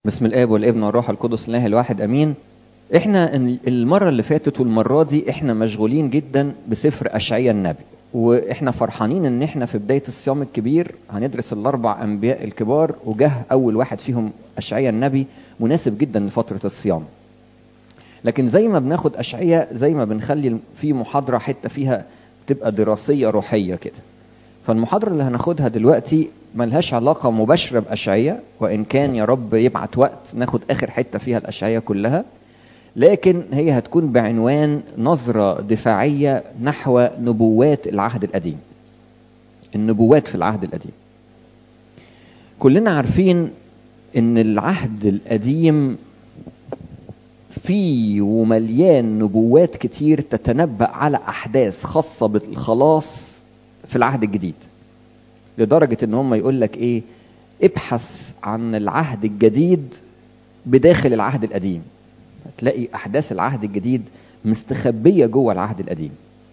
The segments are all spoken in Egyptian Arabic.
بسم الاب والابن والروح القدس الله الواحد امين احنا المره اللي فاتت والمره دي احنا مشغولين جدا بسفر اشعياء النبي واحنا فرحانين ان احنا في بدايه الصيام الكبير هندرس الاربع انبياء الكبار وجه اول واحد فيهم اشعياء النبي مناسب جدا لفتره الصيام لكن زي ما بناخد اشعياء زي ما بنخلي في محاضره حته فيها تبقى دراسيه روحيه كده فالمحاضرة اللي هناخدها دلوقتي ملهاش علاقة مباشرة بأشعية وإن كان يا رب يبعت وقت ناخد آخر حتة فيها الأشعية كلها لكن هي هتكون بعنوان نظرة دفاعية نحو نبوات العهد القديم النبوات في العهد القديم كلنا عارفين ان العهد القديم فيه ومليان نبوات كتير تتنبأ على أحداث خاصة بالخلاص في العهد الجديد لدرجة ان هم يقول لك ايه ابحث عن العهد الجديد بداخل العهد القديم هتلاقي احداث العهد الجديد مستخبية جوه العهد القديم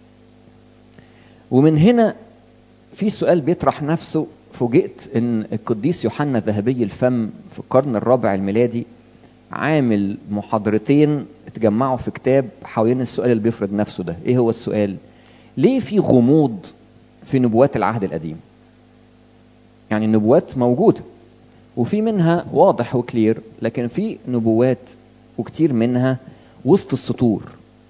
ومن هنا في سؤال بيطرح نفسه فوجئت ان القديس يوحنا ذهبي الفم في القرن الرابع الميلادي عامل محاضرتين اتجمعوا في كتاب حوالين السؤال اللي بيفرض نفسه ده ايه هو السؤال ليه في غموض في نبوات العهد القديم يعني النبوات موجودة وفي منها واضح وكلير لكن في نبوات وكتير منها وسط السطور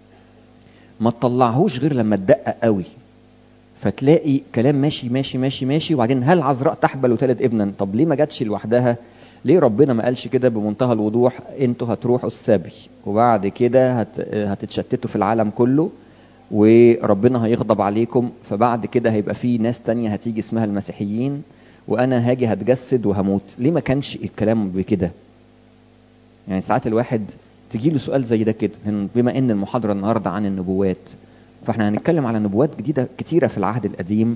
ما تطلعهوش غير لما تدقق قوي فتلاقي كلام ماشي ماشي ماشي ماشي وبعدين هل عذراء تحبل وتلد ابنا طب ليه ما جاتش لوحدها ليه ربنا ما قالش كده بمنتهى الوضوح انتوا هتروحوا السبي وبعد كده هت... هتتشتتوا في العالم كله وربنا هيغضب عليكم فبعد كده هيبقى في ناس تانية هتيجي اسمها المسيحيين وانا هاجي هتجسد وهموت ليه ما كانش الكلام بكده يعني ساعات الواحد تجي له سؤال زي ده كده بما ان المحاضره النهارده عن النبوات فاحنا هنتكلم على نبوات جديده كتيره في العهد القديم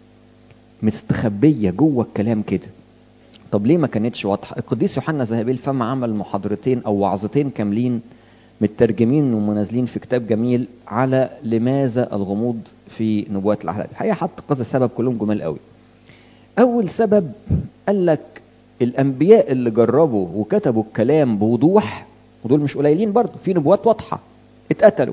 مستخبيه جوه الكلام كده طب ليه ما كانتش واضحه القديس يوحنا ذهبي الفم عمل محاضرتين او وعظتين كاملين مترجمين ومنازلين في كتاب جميل على لماذا الغموض في نبوات العهد الحقيقه حط كذا سبب كلهم جمال قوي اول سبب قال لك الانبياء اللي جربوا وكتبوا الكلام بوضوح ودول مش قليلين برضه في نبوات واضحه اتقتلوا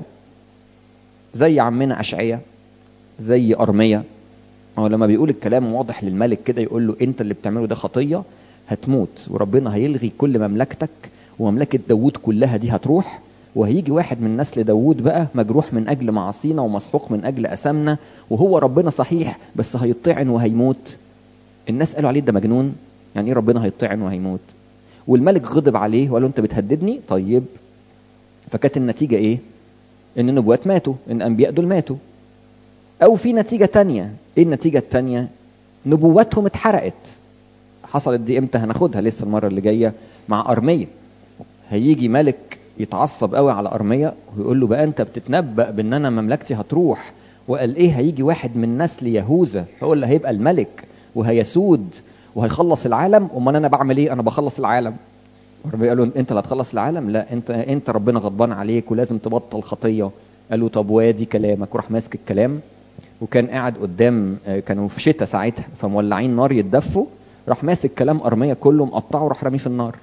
زي عمنا اشعياء زي ارميا هو لما بيقول الكلام واضح للملك كده يقول له انت اللي بتعمله ده خطيه هتموت وربنا هيلغي كل مملكتك ومملكه داوود كلها دي هتروح وهيجي واحد من نسل داوود بقى مجروح من اجل معاصينا ومسحوق من اجل اثامنا وهو ربنا صحيح بس هيطعن وهيموت الناس قالوا عليه ده مجنون يعني ايه ربنا هيطعن وهيموت والملك غضب عليه وقال له انت بتهددني طيب فكانت النتيجه ايه ان النبوات ماتوا ان الانبياء دول ماتوا او في نتيجه تانية ايه النتيجه التانية نبواتهم اتحرقت حصلت دي امتى هناخدها لسه المره اللي جايه مع ارميه هيجي ملك يتعصب قوي على ارميه ويقول له بقى انت بتتنبأ بان انا مملكتي هتروح وقال ايه هيجي واحد من نسل يهوذا هو اللي هيبقى الملك وهيسود وهيخلص العالم امال انا بعمل ايه انا بخلص العالم وربنا قال له انت اللي هتخلص العالم لا انت انت ربنا غضبان عليك ولازم تبطل خطيه قال له طب وادي كلامك وراح ماسك الكلام وكان قاعد قدام كانوا في شتاء ساعتها فمولعين نار يتدفوا راح ماسك كلام ارميه كله مقطعه وراح راميه في النار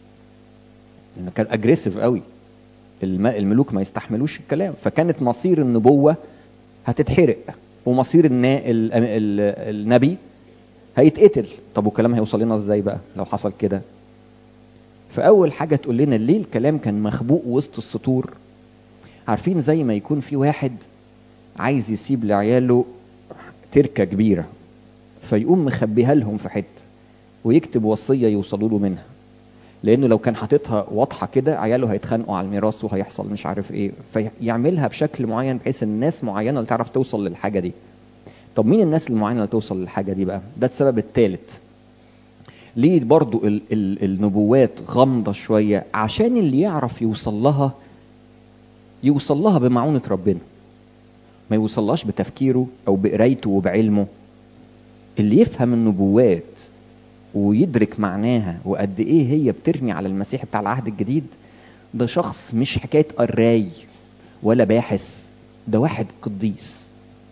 لانه كان اجريسيف قوي الملوك ما يستحملوش الكلام فكانت مصير النبوه هتتحرق ومصير النا... ال... ال... النبي هيتقتل طب والكلام هيوصل لنا ازاي بقى لو حصل كده فاول حاجه تقول لنا ليه الكلام كان مخبوق وسط السطور عارفين زي ما يكون في واحد عايز يسيب لعياله تركه كبيره فيقوم مخبيها لهم في حته ويكتب وصيه يوصلوا له منها لانه لو كان حاططها واضحه كده عياله هيتخانقوا على الميراث وهيحصل مش عارف ايه فيعملها بشكل معين بحيث ان الناس معينه اللي تعرف توصل للحاجه دي طب مين الناس المعينه اللي توصل للحاجه دي بقى ده السبب الثالث ليه برضو ال ال النبوات غامضة شوية عشان اللي يعرف يوصل لها يوصل لها بمعونة ربنا ما يوصلهاش بتفكيره أو بقرايته وبعلمه اللي يفهم النبوات ويدرك معناها وقد ايه هي بترمي على المسيح بتاع العهد الجديد ده شخص مش حكايه قراي ولا باحث ده واحد قديس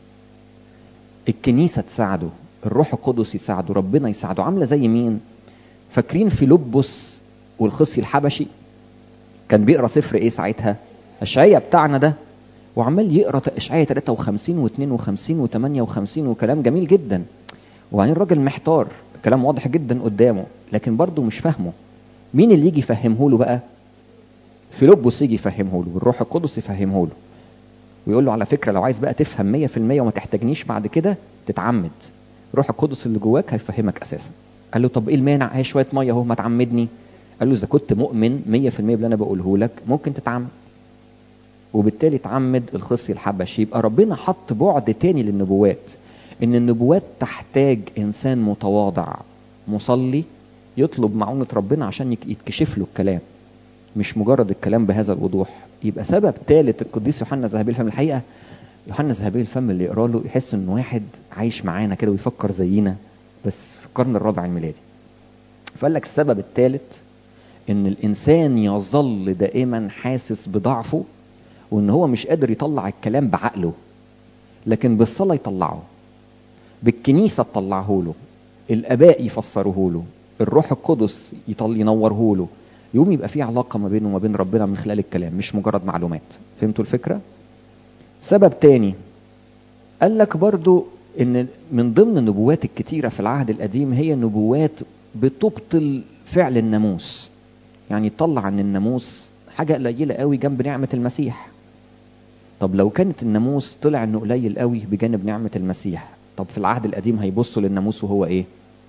الكنيسه تساعده الروح القدس يساعده ربنا يساعده عامله زي مين فاكرين فيلبس والخصي الحبشي كان بيقرا سفر ايه ساعتها اشعياء بتاعنا ده وعمال يقرا اشعياء 53 و52 و58 وكلام جميل جدا وبعدين الراجل محتار كلام واضح جدا قدامه لكن برضه مش فاهمه مين اللي يجي يفهمه له بقى فيلبس يجي يفهمه له والروح القدس يفهمه له ويقول له على فكره لو عايز بقى تفهم 100% وما تحتاجنيش بعد كده تتعمد روح القدس اللي جواك هيفهمك اساسا قال له طب ايه المانع هي شويه ميه اهو ما تعمدني قال له اذا كنت مؤمن 100% باللي انا بقوله لك ممكن تتعمد وبالتالي تعمد الخصي الحبشي يبقى ربنا حط بعد تاني للنبوات ان النبوات تحتاج انسان متواضع مصلي يطلب معونة ربنا عشان يتكشف له الكلام مش مجرد الكلام بهذا الوضوح يبقى سبب ثالث القديس يوحنا ذهبي الفم الحقيقه يوحنا ذهبي الفم اللي يقرا له يحس انه واحد عايش معانا كده ويفكر زينا بس في القرن الرابع الميلادي فقال لك السبب الثالث ان الانسان يظل دائما حاسس بضعفه وان هو مش قادر يطلع الكلام بعقله لكن بالصلاه يطلعه بالكنيسه تطلعه له الاباء يفسروه له الروح القدس يطل ينوره له يقوم يبقى في علاقه ما بينه وما بين ربنا من خلال الكلام مش مجرد معلومات فهمتوا الفكره سبب تاني قال لك برضو ان من ضمن النبوات الكتيره في العهد القديم هي نبوات بتبطل فعل الناموس يعني يطلع عن الناموس حاجه قليله قوي جنب نعمه المسيح طب لو كانت الناموس طلع انه قليل قوي بجانب نعمه المسيح طب في العهد القديم هيبصوا للناموس وهو ايه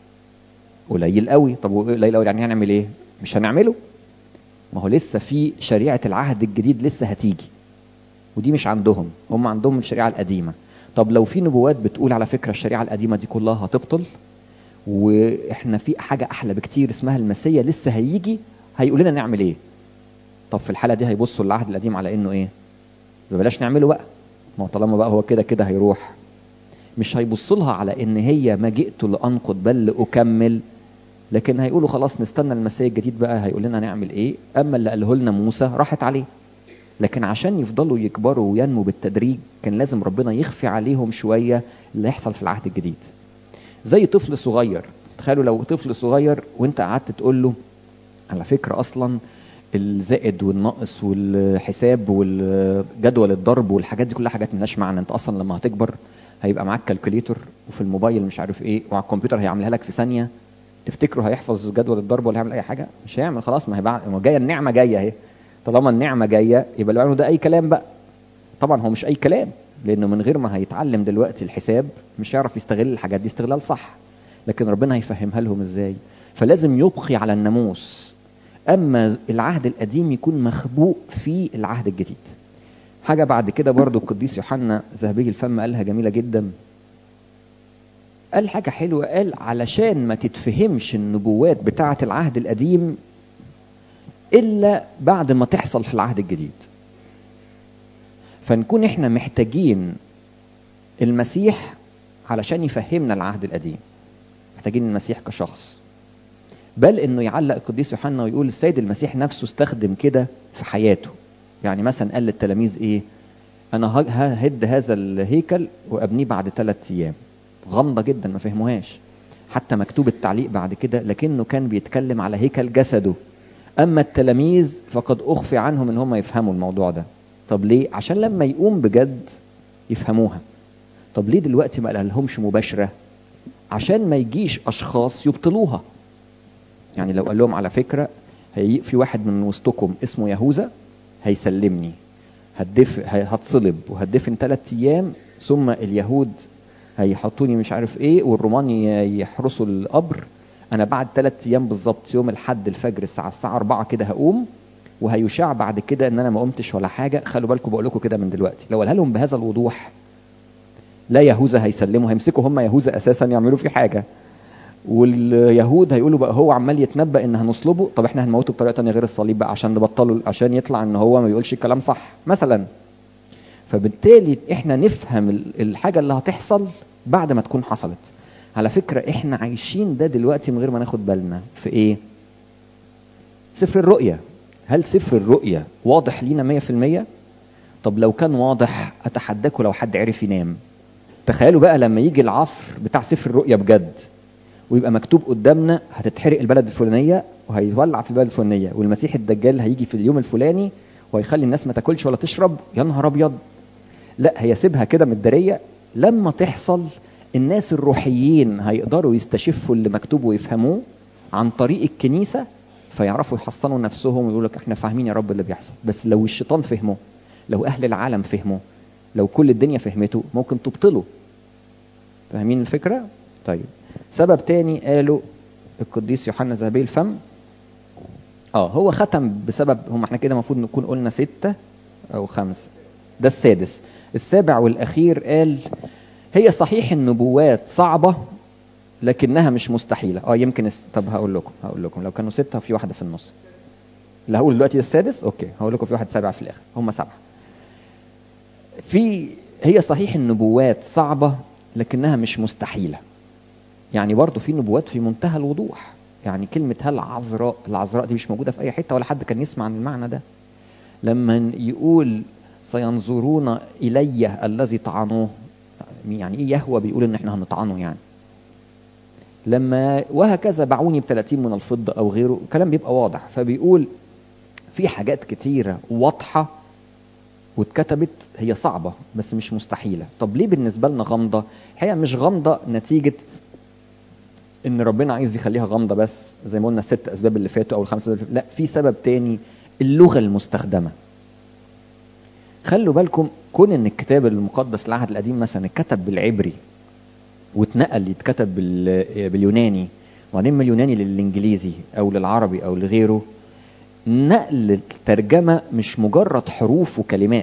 قليل قوي طب قليل قوي يعني هنعمل ايه مش هنعمله ما هو لسه في شريعه العهد الجديد لسه هتيجي ودي مش عندهم هم عندهم الشريعه القديمه طب لو في نبوات بتقول على فكره الشريعه القديمه دي كلها هتبطل واحنا في حاجه احلى بكتير اسمها المسيا لسه هيجي هيقول لنا نعمل ايه طب في الحاله دي هيبصوا العهد القديم على انه ايه بلاش نعمله بقى ما هو طالما بقى هو كده كده هيروح مش هيبص لها على ان هي ما جئت لانقض بل لاكمل لكن هيقولوا خلاص نستنى المسيح الجديد بقى هيقول لنا نعمل ايه اما اللي قاله لنا موسى راحت عليه لكن عشان يفضلوا يكبروا وينموا بالتدريج كان لازم ربنا يخفي عليهم شويه اللي يحصل في العهد الجديد زي طفل صغير تخيلوا لو طفل صغير وانت قعدت تقول له على فكره اصلا الزائد والنقص والحساب والجدول الضرب والحاجات دي كلها حاجات ملهاش معنى انت اصلا لما هتكبر هيبقى معاك كالكوليتور وفي الموبايل مش عارف ايه وعلى الكمبيوتر هيعملها لك في ثانيه تفتكروا هيحفظ جدول الضرب ولا هيعمل اي حاجه مش هيعمل خلاص ما هي بعد ما جايه النعمه جايه اهي طالما النعمه جايه يبقى اللي ده اي كلام بقى طبعا هو مش اي كلام لانه من غير ما هيتعلم دلوقتي الحساب مش هيعرف يستغل الحاجات دي استغلال صح لكن ربنا هيفهمها لهم ازاي فلازم يبقي على الناموس اما العهد القديم يكون مخبوء في العهد الجديد حاجه بعد كده برضو القديس يوحنا ذهبي الفم قالها جميله جدا قال حاجة حلوة قال علشان ما تتفهمش النبوات بتاعة العهد القديم إلا بعد ما تحصل في العهد الجديد فنكون احنا محتاجين المسيح علشان يفهمنا العهد القديم محتاجين المسيح كشخص بل انه يعلق القديس يوحنا ويقول السيد المسيح نفسه استخدم كده في حياته يعني مثلا قال للتلاميذ ايه انا ههد هذا الهيكل وابنيه بعد ثلاث ايام غامضة جدا ما فهموهاش حتى مكتوب التعليق بعد كده لكنه كان بيتكلم على هيكل جسده أما التلاميذ فقد أخفي عنهم إن هم يفهموا الموضوع ده طب ليه؟ عشان لما يقوم بجد يفهموها طب ليه دلوقتي ما قالهمش مباشرة؟ عشان ما يجيش أشخاص يبطلوها يعني لو قال لهم على فكرة هي في واحد من وسطكم اسمه يهوذا هيسلمني هتدف هتصلب وهتدفن ثلاث أيام ثم اليهود هيحطوني مش عارف ايه والرومان يحرسوا القبر انا بعد ثلاث ايام بالظبط يوم الحد الفجر الساعه الساعه 4 كده هقوم وهيشاع بعد كده ان انا ما قمتش ولا حاجه خلوا بالكم بقول لكم كده من دلوقتي لو قالها لهم بهذا الوضوح لا يهوذا هيسلموا هيمسكوا هم يهوذا اساسا يعملوا فيه حاجه واليهود هيقولوا بقى هو عمال يتنبأ ان هنصلبه طب احنا هنموته بطريقه ثانيه غير الصليب بقى عشان نبطله عشان يطلع ان هو ما بيقولش الكلام صح مثلا فبالتالي احنا نفهم الحاجه اللي هتحصل بعد ما تكون حصلت على فكرة احنا عايشين ده دلوقتي من غير ما ناخد بالنا في ايه سفر الرؤية هل سفر الرؤية واضح لينا مية في المية طب لو كان واضح اتحداكوا لو حد عرف ينام تخيلوا بقى لما يجي العصر بتاع سفر الرؤية بجد ويبقى مكتوب قدامنا هتتحرق البلد الفلانيه وهيولع في البلد الفلانيه والمسيح الدجال هيجي في اليوم الفلاني وهيخلي الناس ما تاكلش ولا تشرب يا نهار ابيض لا هي سيبها كده متداريه لما تحصل الناس الروحيين هيقدروا يستشفوا اللي مكتوب ويفهموه عن طريق الكنيسه فيعرفوا يحصنوا نفسهم ويقولوا لك احنا فاهمين يا رب اللي بيحصل بس لو الشيطان فهمه لو اهل العالم فهموا لو كل الدنيا فهمته ممكن تبطله فاهمين الفكره طيب سبب تاني قالوا القديس يوحنا ذهبي الفم اه هو ختم بسبب هم احنا كده المفروض نكون قلنا ستة او خمسة ده السادس السابع والاخير قال هي صحيح النبوات صعبة لكنها مش مستحيلة اه يمكن الس... طب هقول لكم هقول لكم لو كانوا ستة في واحدة في النص اللي هقول دلوقتي السادس اوكي هقول لكم في واحد سابع في الاخر هم سبعة في هي صحيح النبوات صعبة لكنها مش مستحيلة يعني برضه في نبوات في منتهى الوضوح يعني كلمة هل عذراء العذراء دي مش موجودة في أي حتة ولا حد كان يسمع عن المعنى ده لما يقول سينظرون إلي الذي طعنوه يعني إيه يهوى بيقول إن إحنا هنطعنه يعني لما وهكذا باعوني ب 30 من الفضة أو غيره الكلام بيبقى واضح فبيقول في حاجات كتيرة واضحة واتكتبت هي صعبة بس مش مستحيلة طب ليه بالنسبة لنا غامضة الحقيقة مش غامضة نتيجة ان ربنا عايز يخليها غامضة بس زي ما قلنا الست اسباب اللي فاتوا او الخمس اسباب اللي فاتوا. لا في سبب تاني اللغة المستخدمة خلوا بالكم كون ان الكتاب المقدس العهد القديم مثلا اتكتب بالعبري واتنقل يتكتب بال- باليوناني وبعدين من اليوناني للانجليزي او للعربي او لغيره نقل الترجمة مش مجرد حروف وكلمات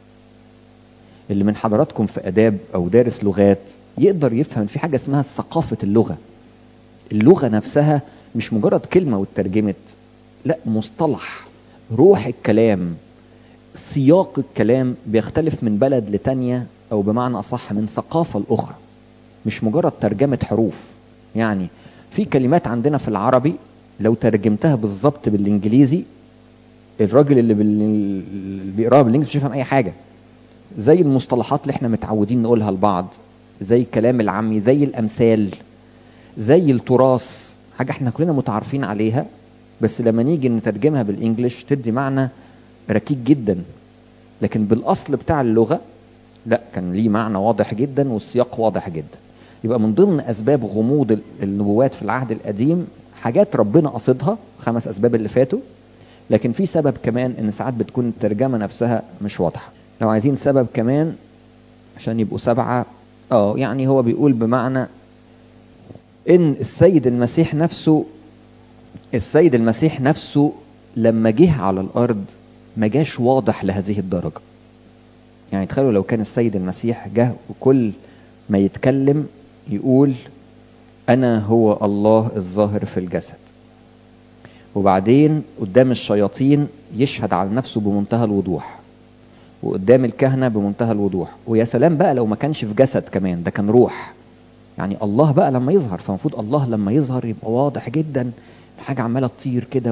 اللي من حضراتكم في اداب او دارس لغات يقدر يفهم في حاجة اسمها ثقافة اللغة اللغة نفسها مش مجرد كلمة واترجمت لا مصطلح روح الكلام سياق الكلام بيختلف من بلد لتانية او بمعنى اصح من ثقافة الاخرى مش مجرد ترجمة حروف يعني في كلمات عندنا في العربي لو ترجمتها بالظبط بالانجليزي الراجل اللي, بال... اللي بيقراها بالانجليزي مش هيفهم اي حاجه زي المصطلحات اللي احنا متعودين نقولها لبعض زي الكلام العامي زي الامثال زي التراث حاجه احنا كلنا متعارفين عليها بس لما نيجي نترجمها بالانجليش تدي معنى ركيك جدا لكن بالاصل بتاع اللغه لا كان ليه معنى واضح جدا والسياق واضح جدا يبقى من ضمن اسباب غموض ال- النبوات في العهد القديم حاجات ربنا قصدها خمس اسباب اللي فاتوا لكن في سبب كمان ان ساعات بتكون الترجمه نفسها مش واضحه لو عايزين سبب كمان عشان يبقوا سبعه اه يعني هو بيقول بمعنى ان السيد المسيح نفسه السيد المسيح نفسه لما جه على الارض ما جاش واضح لهذه الدرجه يعني تخيلوا لو كان السيد المسيح جه وكل ما يتكلم يقول انا هو الله الظاهر في الجسد وبعدين قدام الشياطين يشهد على نفسه بمنتهى الوضوح وقدام الكهنة بمنتهى الوضوح ويا سلام بقى لو ما كانش في جسد كمان ده كان روح يعني الله بقى لما يظهر فالمفروض الله لما يظهر يبقى واضح جدا حاجة عمالة تطير كده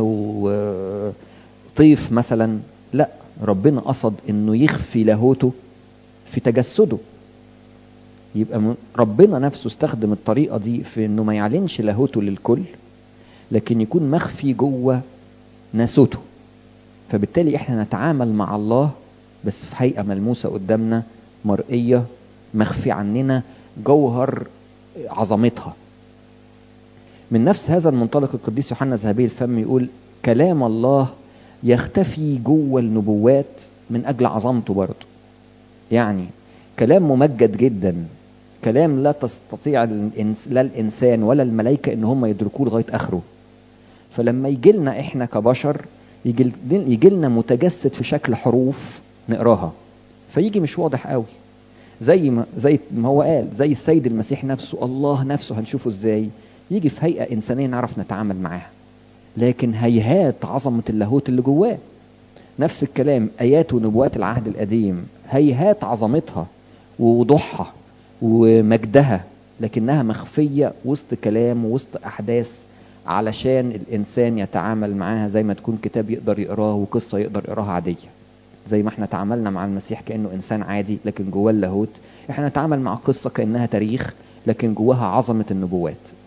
وطيف مثلا لا ربنا قصد انه يخفي لاهوته في تجسده يبقى م- ربنا نفسه استخدم الطريقة دي في انه ما يعلنش لاهوته للكل لكن يكون مخفي جوه ناسوته فبالتالي احنا نتعامل مع الله بس في هيئة ملموسة قدامنا مرئية مخفي عننا جوهر عظمتها من نفس هذا المنطلق القديس يوحنا ذهبي الفم يقول كلام الله يختفي جوه النبوات من اجل عظمته برضه يعني كلام ممجد جدا كلام لا تستطيع الإنس لا الانسان ولا الملائكه ان هم يدركوه لغايه اخره فلما يجي لنا احنا كبشر يجي لنا متجسد في شكل حروف نقراها فيجي مش واضح قوي زي ما زي ما هو قال زي السيد المسيح نفسه الله نفسه هنشوفه ازاي يجي في هيئه انسانيه نعرف نتعامل معاها لكن هيهات عظمه اللاهوت اللي جواه نفس الكلام ايات ونبوات العهد القديم هيهات عظمتها ووضوحها ومجدها لكنها مخفيه وسط كلام وسط احداث علشان الانسان يتعامل معاها زي ما تكون كتاب يقدر يقراه وقصه يقدر يقراها عاديه زي ما احنا تعاملنا مع المسيح كانه انسان عادي لكن جواه اللاهوت احنا نتعامل مع قصه كانها تاريخ لكن جواها عظمه النبوات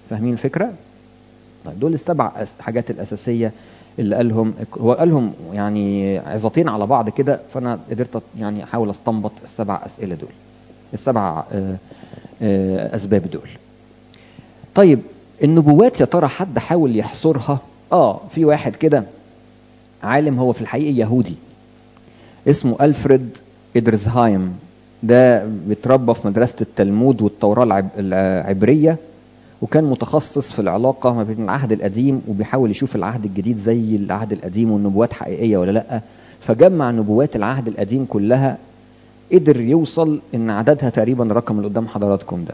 فاهمين الفكرة؟ طيب دول السبع أس- حاجات الأساسية اللي قالهم هو قالهم يعني عظتين على بعض كده فأنا قدرت أت- يعني أحاول أستنبط السبع أسئلة دول السبع آه، آه، أسباب دول طيب النبوات يا ترى حد حاول يحصرها اه في واحد كده عالم هو في الحقيقة يهودي اسمه ألفريد إدرزهايم ده بيتربى في مدرسة التلمود والتوراة العب- العبرية وكان متخصص في العلاقة ما بين العهد القديم وبيحاول يشوف العهد الجديد زي العهد القديم والنبوات حقيقية ولا لأ فجمع نبوات العهد القديم كلها قدر يوصل ان عددها تقريبا الرقم اللي قدام حضراتكم ده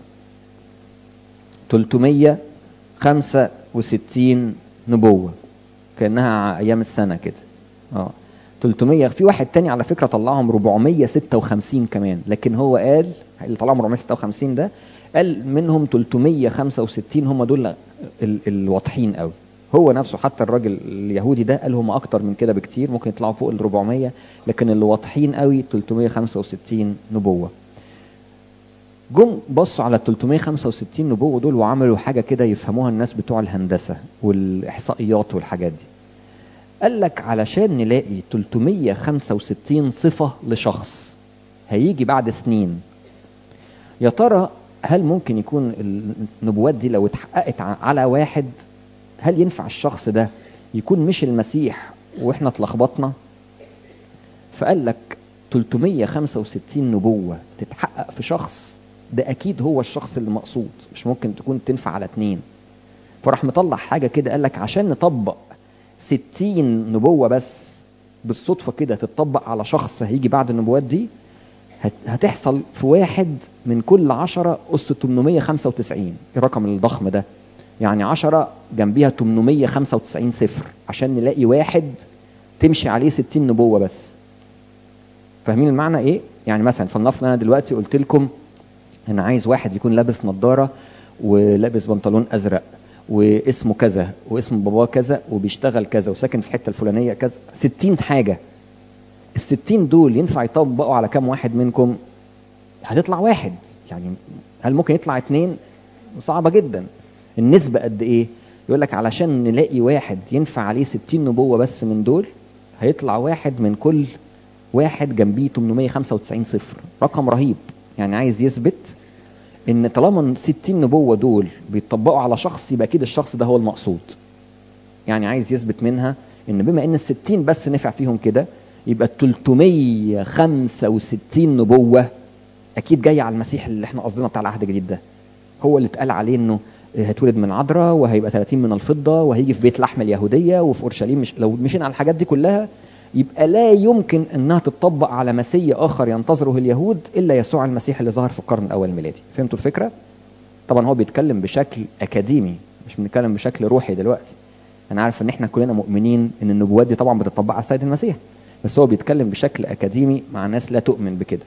365 نبوة كأنها أيام السنة كده اه 300 في واحد تاني على فكرة طلعهم 456 كمان لكن هو قال اللي طلعهم 456 ده قال منهم 365 هم دول ال- الواضحين قوي هو نفسه حتى الراجل اليهودي ده قال هم اكتر من كده بكتير ممكن يطلعوا فوق ال 400 لكن اللي واضحين قوي 365 نبوه جم بصوا على ال 365 نبوه دول وعملوا حاجه كده يفهموها الناس بتوع الهندسه والاحصائيات والحاجات دي قال لك علشان نلاقي 365 صفه لشخص هيجي بعد سنين يا ترى هل ممكن يكون النبوات دي لو اتحققت ع- على واحد هل ينفع الشخص ده يكون مش المسيح واحنا اتلخبطنا فقال لك 365 نبوة تتحقق في شخص ده اكيد هو الشخص اللي مقصود مش ممكن تكون تنفع على اتنين فراح مطلع حاجة كده قال لك عشان نطبق 60 نبوة بس بالصدفة كده تتطبق على شخص هيجي بعد النبوات دي هت- هتحصل في واحد من كل عشرة أس 895 الرقم الضخم ده يعني عشرة جنبيها 895 صفر عشان نلاقي واحد تمشي عليه 60 نبوة بس فاهمين المعنى ايه؟ يعني مثلا فلنفرض انا دلوقتي قلت لكم انا عايز واحد يكون لابس نظارة ولابس بنطلون ازرق واسمه كذا واسم باباه كذا وبيشتغل كذا وساكن في الحته الفلانيه كذا 60 حاجه ال 60 دول ينفع يطبقوا على كام واحد منكم؟ هتطلع واحد يعني هل ممكن يطلع اتنين؟ صعبة جدا النسبة قد ايه؟ يقول لك علشان نلاقي واحد ينفع عليه 60 نبوة بس من دول هيطلع واحد من كل واحد جنبيه 895 صفر رقم رهيب يعني عايز يثبت ان طالما 60 نبوة دول بيطبقوا على شخص يبقى اكيد الشخص ده هو المقصود يعني عايز يثبت منها ان بما ان ال 60 بس نفع فيهم كده يبقى ال 365 نبوة اكيد جاية على المسيح اللي احنا قصدنا بتاع العهد الجديد ده هو اللي اتقال عليه انه هيتولد من عذراء وهيبقى 30 من الفضة وهيجي في بيت لحم اليهودية وفي اورشليم مش لو مشينا على الحاجات دي كلها يبقى لا يمكن انها تطبق على مسيح اخر ينتظره اليهود الا يسوع المسيح اللي ظهر في القرن الاول الميلادي فهمتوا الفكرة طبعا هو بيتكلم بشكل اكاديمي مش بنتكلم بشكل روحي دلوقتي انا عارف ان احنا كلنا مؤمنين ان النبوات دي طبعا بتطبق على السيد المسيح بس هو بيتكلم بشكل اكاديمي مع ناس لا تؤمن بكده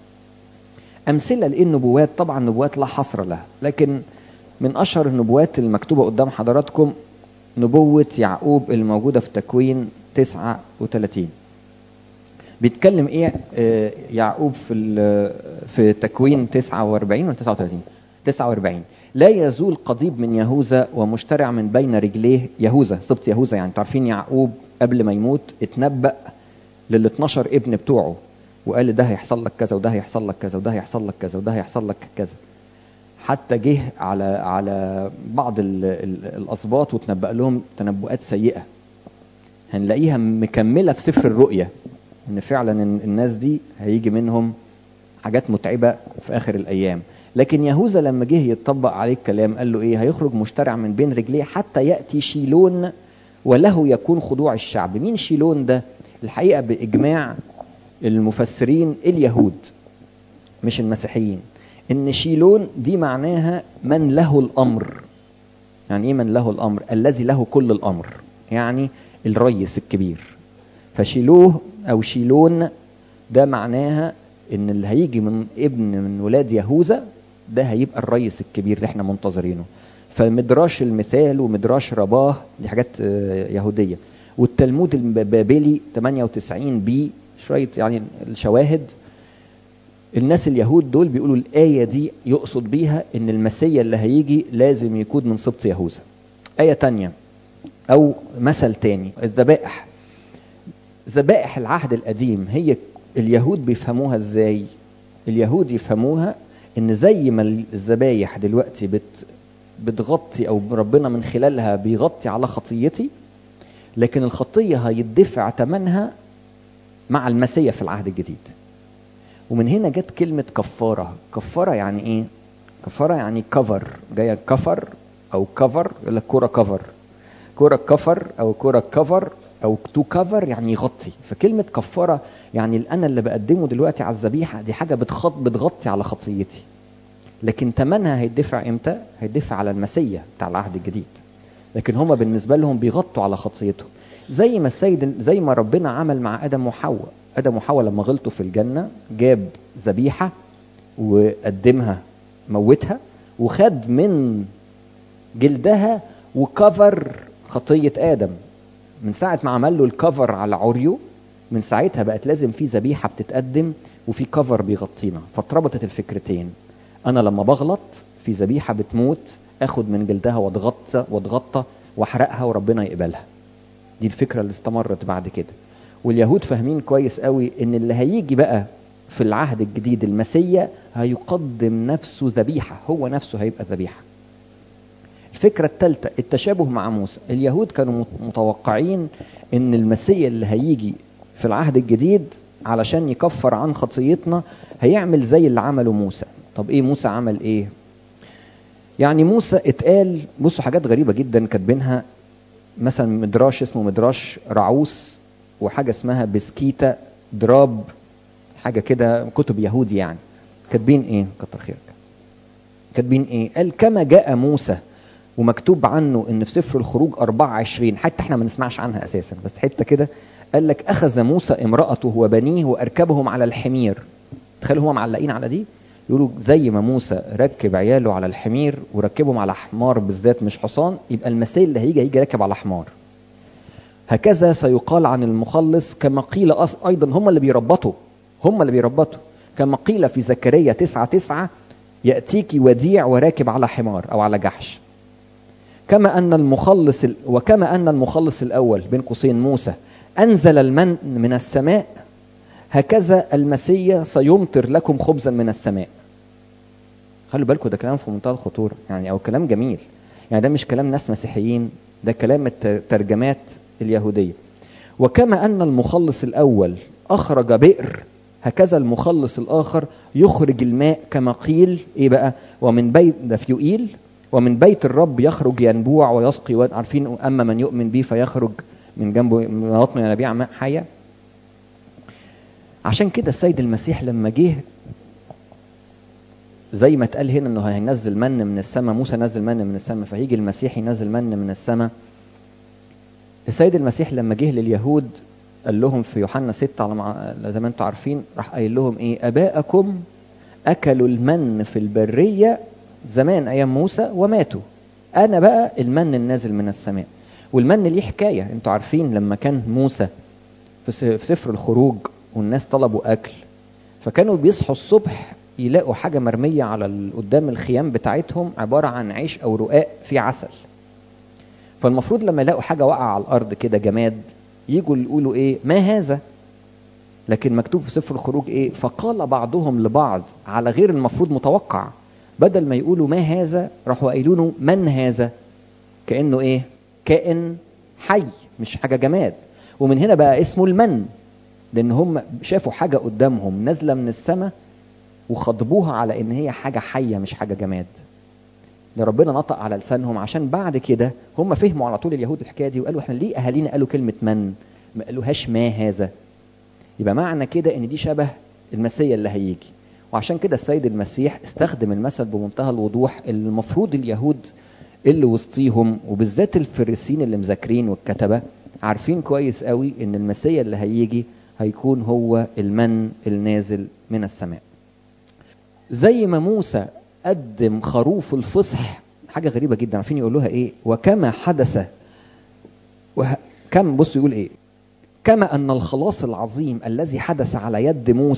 امثله للنبوات طبعا نبوات لا حصر لها لكن من اشهر النبوات المكتوبه قدام حضراتكم نبوه يعقوب الموجوده في تكوين 39 بيتكلم ايه آه يعقوب في في تكوين 49 ولا 39 49 لا يزول قضيب من يهوذا ومشترع من بين رجليه يهوذا سبط يهوذا يعني تعرفين يعقوب قبل ما يموت اتنبأ لل 12 ابن بتوعه وقال ده هيحصل لك كذا وده هيحصل لك كذا وده هيحصل لك كذا وده هيحصل لك كذا حتى جه على على بعض ال ال الاسباط وتنبأ لهم تنبؤات سيئه هنلاقيها مكمله في سفر الرؤيا ان فعلا الناس دي هيجي منهم حاجات متعبه في اخر الايام لكن يهوذا لما جه يتطبق عليه الكلام قال له ايه هيخرج مشترع من بين رجليه حتى ياتي شيلون وله يكون خضوع الشعب مين شيلون ده الحقيقه باجماع المفسرين اليهود مش المسيحيين ان شيلون دي معناها من له الامر يعني ايه من له الامر الذي له كل الامر يعني الريس الكبير فشيلوه او شيلون ده معناها ان اللي هيجي من ابن من ولاد يهوذا ده هيبقى الريس الكبير اللي احنا منتظرينه فمدراش المثال ومدراش رباه دي حاجات يهوديه والتلمود البابلي 98 بي شويه يعني الشواهد الناس اليهود دول بيقولوا الآية دي يقصد بيها إن المسيا اللي هيجي لازم يكون من سبط يهوذا. آية تانية أو مثل تاني الذبائح. ذبائح العهد القديم هي اليهود بيفهموها إزاي؟ اليهود يفهموها إن زي ما الذبايح دلوقتي بت بتغطي أو ربنا من خلالها بيغطي على خطيتي لكن الخطية هيدفع ثمنها مع المسيا في العهد الجديد. ومن هنا جت كلمة كفارة كفارة يعني ايه كفارة يعني كفر جاية كفر او كفر يقول لك كورة كفر كورة كفر او كورة كفر او تو كفر يعني يغطي فكلمة كفارة يعني انا اللي بقدمه دلوقتي على الذبيحة دي حاجة بتخط بتغطي على خطيتي لكن ثمنها هيدفع امتى هيدفع على المسيا بتاع العهد الجديد لكن هما بالنسبة لهم بيغطوا على خطيتهم زي ما السيد زي ما ربنا عمل مع ادم وحواء ادم وحواء لما غلطوا في الجنه جاب ذبيحه وقدمها موتها وخد من جلدها وكفر خطيه ادم من ساعه ما عمل له الكفر على عريو من ساعتها بقت لازم في ذبيحه بتتقدم وفي كفر بيغطينا فاتربطت الفكرتين انا لما بغلط في ذبيحه بتموت اخد من جلدها واتغطى واتغطى واحرقها وربنا يقبلها دي الفكره اللي استمرت بعد كده واليهود فاهمين كويس قوي ان اللي هيجي بقى في العهد الجديد المسيا هيقدم نفسه ذبيحه هو نفسه هيبقى ذبيحه الفكرة الثالثة التشابه مع موسى اليهود كانوا متوقعين ان المسيا اللي هيجي في العهد الجديد علشان يكفر عن خطيتنا هيعمل زي اللي عمله موسى طب ايه موسى عمل ايه يعني موسى اتقال بصوا حاجات غريبة جدا كاتبينها مثلا مدراش اسمه مدراش رعوس وحاجه اسمها بسكيتا دراب حاجه كده كتب يهودي يعني كاتبين ايه كتر خيرك كاتبين ايه قال كما جاء موسى ومكتوب عنه ان في سفر الخروج 24 حتى احنا ما نسمعش عنها اساسا بس حته كده قال لك اخذ موسى امراته وبنيه واركبهم على الحمير تخيلوا هم معلقين على دي يقولوا زي ما موسى ركب عياله على الحمير وركبهم على حمار بالذات مش حصان يبقى المسيح اللي هيجي هيجي راكب على حمار هكذا سيقال عن المخلص كما قيل ايضا هم اللي بيربطوا هم اللي بيربطوا كما قيل في زكريا تسعة تسعة يأتيك وديع وراكب على حمار أو على جحش كما أن المخلص ال... وكما أن المخلص الأول بين قوسين موسى أنزل المن من السماء هكذا المسيا سيمطر لكم خبزا من السماء خلوا بالكم ده كلام في منتهى الخطورة يعني أو كلام جميل يعني ده مش كلام ناس مسيحيين ده كلام الترجمات اليهودية وكما أن المخلص الأول أخرج بئر هكذا المخلص الآخر يخرج الماء كما قيل إيه بقى ومن بيت ده في يوئيل ومن بيت الرب يخرج ينبوع ويسقي عارفين أما من يؤمن به فيخرج من جنبه من بطنه ينابيع ماء حية عشان كده السيد المسيح لما جه زي ما اتقال هنا انه هينزل من من السماء موسى نزل من من السماء فهيجي المسيح ينزل من من السماء السيد المسيح لما جه لليهود قال لهم في يوحنا 6 على مع... زي ما انتم عارفين راح قايل لهم ايه اباءكم اكلوا المن في البريه زمان ايام موسى وماتوا انا بقى المن النازل من السماء والمن ليه حكايه انتوا عارفين لما كان موسى في سفر الخروج والناس طلبوا اكل فكانوا بيصحوا الصبح يلاقوا حاجه مرميه على قدام الخيام بتاعتهم عباره عن عيش او رقاق فيه عسل فالمفروض لما يلاقوا حاجه واقعه على الارض كده جماد يجوا يقولوا ايه ما هذا لكن مكتوب في سفر الخروج ايه فقال بعضهم لبعض على غير المفروض متوقع بدل ما يقولوا ما هذا راحوا قايلونه من هذا كانه ايه كائن حي مش حاجه جماد ومن هنا بقى اسمه المن لان هم شافوا حاجه قدامهم نازله من السماء وخضبوها على ان هي حاجه حيه مش حاجه جماد ده ربنا نطق على لسانهم عشان بعد كده هم فهموا على طول اليهود الحكايه دي وقالوا احنا ليه اهالينا قالوا كلمه من ما قالوهاش ما هذا يبقى معنى كده ان دي شبه المسيا اللي هيجي وعشان كده السيد المسيح استخدم المثل بمنتهى الوضوح اللي المفروض اليهود اللي وسطيهم وبالذات الفريسين اللي مذاكرين والكتبه عارفين كويس قوي ان المسيا اللي هيجي هيكون هو المن النازل من السماء زي ما موسى قدم خروف الفصح حاجة غريبة جدا عارفين يقولوها ايه وكما حدث وه... كم بص يقول ايه كما ان الخلاص العظيم الذي حدث على يد موسى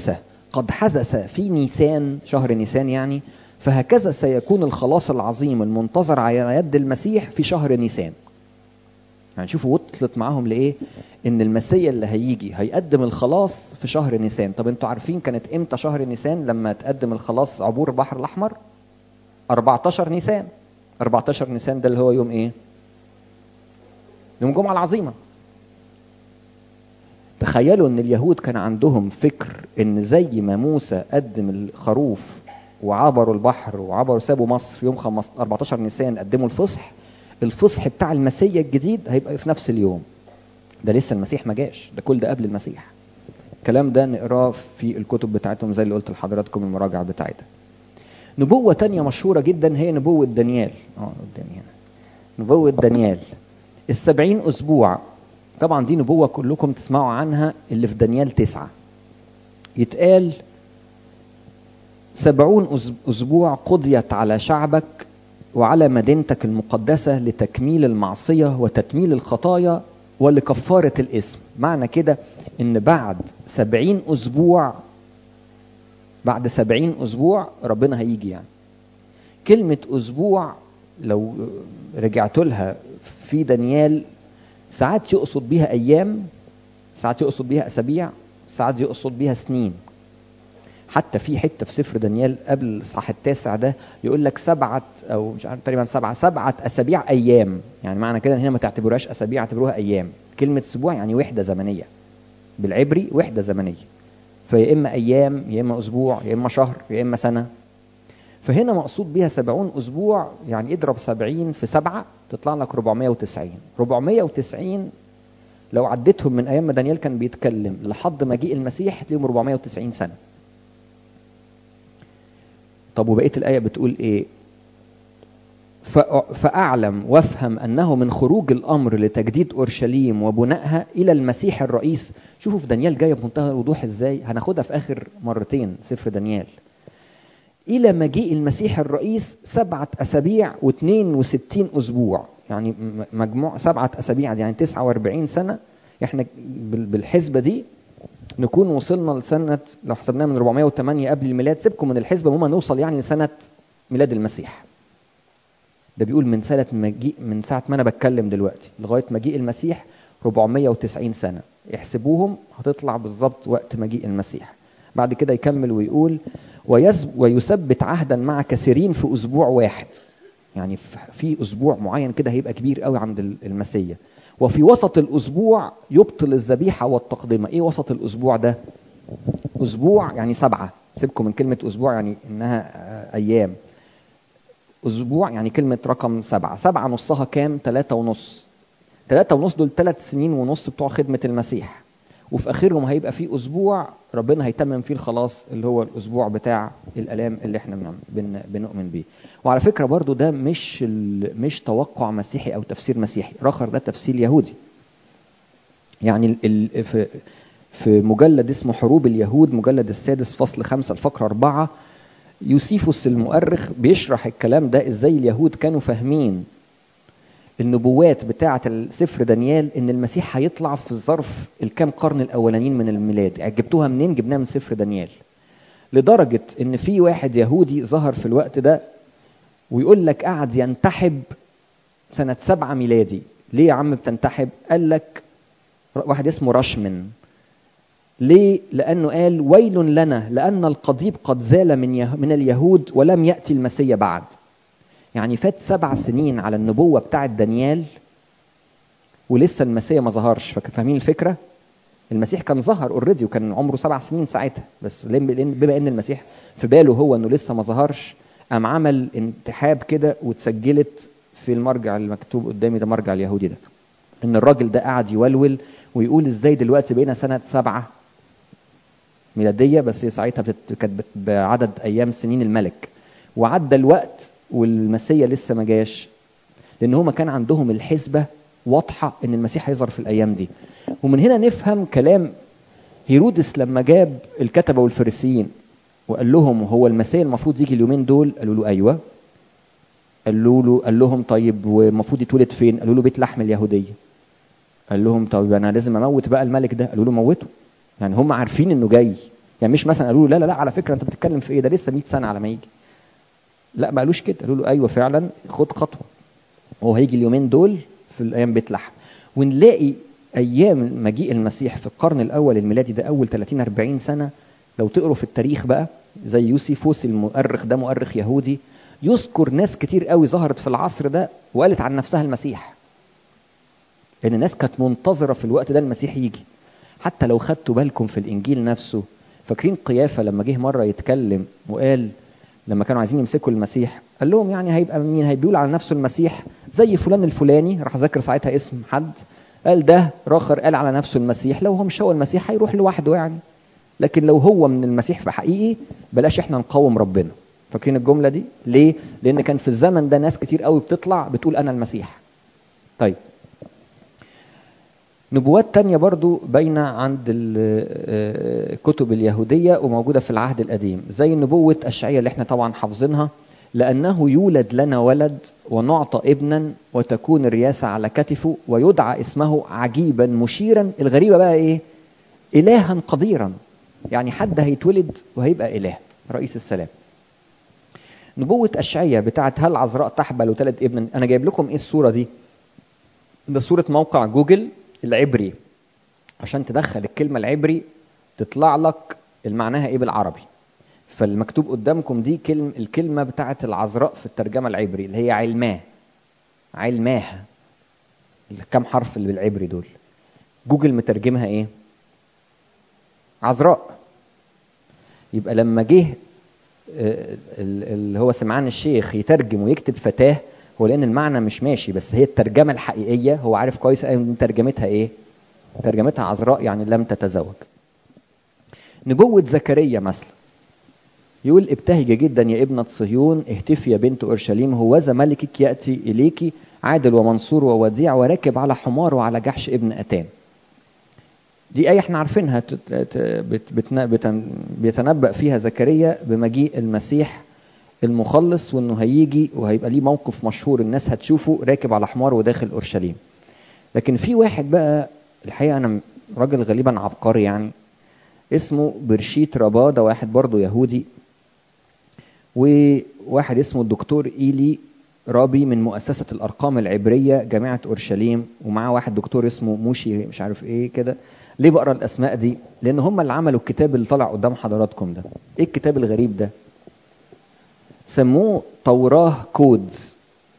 قد حدث في نيسان شهر نيسان يعني فهكذا سيكون الخلاص العظيم المنتظر على يد المسيح في شهر نيسان يعني شوفوا وصلت معاهم لايه ان المسيا اللي هيجي هيقدم الخلاص في شهر نيسان طب انتوا عارفين كانت امتى شهر نيسان لما تقدم الخلاص عبور البحر الاحمر 14 نيسان 14 نيسان ده اللي هو يوم ايه يوم الجمعه العظيمه تخيلوا ان اليهود كان عندهم فكر ان زي ما موسى قدم الخروف وعبروا البحر وعبروا سابوا مصر يوم 14 نيسان قدموا الفصح الفصح بتاع المسيا الجديد هيبقى في نفس اليوم ده لسه المسيح ما جاش ده كل ده قبل المسيح الكلام ده نقراه في الكتب بتاعتهم زي اللي قلت لحضراتكم المراجعة بتاعتها نبوة تانية مشهورة جدا هي نبوة دانيال اه قدامي هنا نبوة دانيال السبعين أسبوع طبعا دي نبوة كلكم تسمعوا عنها اللي في دانيال تسعة يتقال سبعون أسبوع قضيت على شعبك وعلى مدينتك المقدسة لتكميل المعصية وتكميل الخطايا ولكفارة الاسم معنى كده ان بعد سبعين اسبوع بعد سبعين اسبوع ربنا هيجي يعني كلمة اسبوع لو رجعت لها في دانيال ساعات يقصد بيها ايام ساعات يقصد بيها اسابيع ساعات يقصد بيها سنين حتى في حته في سفر دانيال قبل الاصحاح التاسع ده يقول لك سبعه او مش عارف تقريبا سبعه سبعه اسابيع ايام يعني معنى كده هنا ما تعتبروهاش اسابيع اعتبروها ايام كلمه اسبوع يعني وحده زمنيه بالعبري وحده زمنيه فيا اما ايام يا اما اسبوع يا اما شهر يا اما سنه فهنا مقصود بيها سبعون اسبوع يعني اضرب سبعين في سبعه تطلع لك 490 490 لو عديتهم من ايام ما دانيال كان بيتكلم لحد مجيء المسيح تلاقيهم 490 سنه طب وبقيه الايه بتقول ايه فاعلم وافهم انه من خروج الامر لتجديد اورشليم وبنائها الى المسيح الرئيس شوفوا في دانيال جايه بمنتهى الوضوح ازاي هناخدها في اخر مرتين سفر دانيال الى مجيء المسيح الرئيس سبعه اسابيع و62 اسبوع يعني مجموع سبعه اسابيع يعني 49 سنه احنا بالحسبه دي نكون وصلنا لسنة لو حسبناها من 408 قبل الميلاد سيبكم من الحسبة المهم نوصل يعني لسنة ميلاد المسيح ده بيقول من سنة مجيء من ساعة ما أنا بتكلم دلوقتي لغاية مجيء المسيح 490 سنة احسبوهم هتطلع بالظبط وقت مجيء المسيح بعد كده يكمل ويقول ويثبت عهدا مع كثيرين في أسبوع واحد يعني في أسبوع معين كده هيبقى كبير قوي عند المسيح وفي وسط الأسبوع يبطل الذبيحة والتقدمة إيه وسط الأسبوع ده أسبوع يعني سبعة سيبكم من كلمة أسبوع يعني إنها أيام أسبوع يعني كلمة رقم سبعة سبعة نصها كام ثلاثة ونص ثلاثة ونص دول ثلاث سنين ونص بتوع خدمة المسيح وفي آخرهم هيبقى في أسبوع ربنا هيتمم فيه الخلاص اللي هو الأسبوع بتاع الآلام اللي احنا بن بنؤمن بيه وعلى فكرة برضو ده مش مش توقع مسيحي أو تفسير مسيحي رخر ده تفسير يهودي يعني ال في في مجلد اسمه حروب اليهود مجلد السادس فصل خمسة الفقرة أربعة يوسيفوس المؤرخ بيشرح الكلام ده ازاي اليهود كانوا فاهمين النبوات بتاعة سفر دانيال ان المسيح هيطلع في ظرف الكام قرن الاولانيين من الميلاد يعني جبتوها منين جبناها من سفر دانيال لدرجة ان في واحد يهودي ظهر في الوقت ده ويقول لك قعد ينتحب سنة سبعة ميلادي ليه يا عم بتنتحب قال لك واحد اسمه رشمن ليه؟ لأنه قال ويل لنا لأن القضيب قد زال من من اليهود ولم يأتي المسيا بعد. يعني فات سبع سنين على النبوة بتاعة دانيال ولسه المسيا ما ظهرش فاهمين الفكرة؟ المسيح كان ظهر اوريدي وكان عمره سبع سنين ساعتها بس بما ان المسيح في باله هو انه لسه ما ظهرش قام عمل انتحاب كده واتسجلت في المرجع المكتوب قدامي ده مرجع اليهودي ده ان الراجل ده قعد يولول ويقول ازاي دلوقتي بقينا سنه سبعه ميلاديه بس هي ساعتها كانت بعدد ايام سنين الملك وعدى الوقت والمسيا لسه ما جاش لان هما كان عندهم الحسبه واضحه ان المسيح هيظهر في الايام دي ومن هنا نفهم كلام هيرودس لما جاب الكتبه والفريسيين وقال لهم هو المسيا المفروض يجي اليومين دول قالوا له ايوه قالوا له قال لهم طيب والمفروض يتولد فين قالوا له بيت لحم اليهوديه قال لهم طيب انا لازم اموت بقى الملك ده قالوا له موته يعني هم عارفين انه جاي يعني مش مثلا قالوا له لا لا لا على فكره انت بتتكلم في ايه ده لسه 100 سنه على ما يجي لا ما قالوش كده قالوا له ايوه فعلا خد خطوه هو هيجي اليومين دول في الايام بيت لحم ونلاقي ايام مجيء المسيح في القرن الاول الميلادي ده اول 30 40 سنه لو تقروا في التاريخ بقى زي يوسيفوس المؤرخ ده مؤرخ يهودي يذكر ناس كتير قوي ظهرت في العصر ده وقالت عن نفسها المسيح لان الناس كانت منتظره في الوقت ده المسيح يجي حتى لو خدتوا بالكم في الانجيل نفسه فاكرين قيافه لما جه مره يتكلم وقال لما كانوا عايزين يمسكوا المسيح قال لهم يعني هيبقى مين هيقول على نفسه المسيح زي فلان الفلاني راح ذكر ساعتها اسم حد قال ده راخر قال على نفسه المسيح لو هو مش هو المسيح هيروح لوحده يعني لكن لو هو من المسيح في حقيقي بلاش احنا نقاوم ربنا فاكرين الجمله دي ليه لان كان في الزمن ده ناس كتير قوي بتطلع بتقول انا المسيح طيب نبوات تانية برضو باينة عند الكتب اليهودية وموجودة في العهد القديم زي نبوة أشعية اللي احنا طبعا حافظينها لأنه يولد لنا ولد ونعطى ابنا وتكون الرياسة على كتفه ويدعى اسمه عجيبا مشيرا الغريبة بقى ايه إلها قديرا يعني حد هيتولد وهيبقى إله رئيس السلام نبوة أشعية بتاعت هل عذراء تحبل وتلد ابنا أنا جايب لكم إيه الصورة دي ده صورة موقع جوجل العبري عشان تدخل الكلمة العبري تطلع لك معناها ايه بالعربي فالمكتوب قدامكم دي كلم الكلمة بتاعة العذراء في الترجمة العبري اللي هي علماه علماها كم حرف اللي بالعبري دول جوجل مترجمها ايه عذراء يبقى لما جه اللي هو سمعان الشيخ يترجم ويكتب فتاه هو لان المعنى مش ماشي بس هي الترجمه الحقيقيه هو عارف كويس قوي ترجمتها ايه ترجمتها عذراء يعني لم تتزوج نبوة زكريا مثلا يقول ابتهج جدا يا ابنة صهيون اهتفي يا بنت اورشليم هوذا ملكك ياتي اليك عادل ومنصور ووديع وراكب على حمار وعلى جحش ابن اتان دي آية احنا عارفينها بيتنبأ فيها زكريا بمجيء المسيح المخلص وانه هيجي وهيبقى ليه موقف مشهور الناس هتشوفه راكب على حمار وداخل اورشليم لكن في واحد بقى الحقيقه انا راجل غالبا عبقري يعني اسمه برشيت ربا ده واحد برضه يهودي وواحد اسمه الدكتور ايلي رابي من مؤسسة الأرقام العبرية جامعة أورشليم ومعاه واحد دكتور اسمه موشي مش عارف إيه كده ليه بقرا الأسماء دي؟ لأن هم اللي عملوا الكتاب اللي طالع قدام حضراتكم ده إيه الكتاب الغريب ده؟ سموه توراه كودز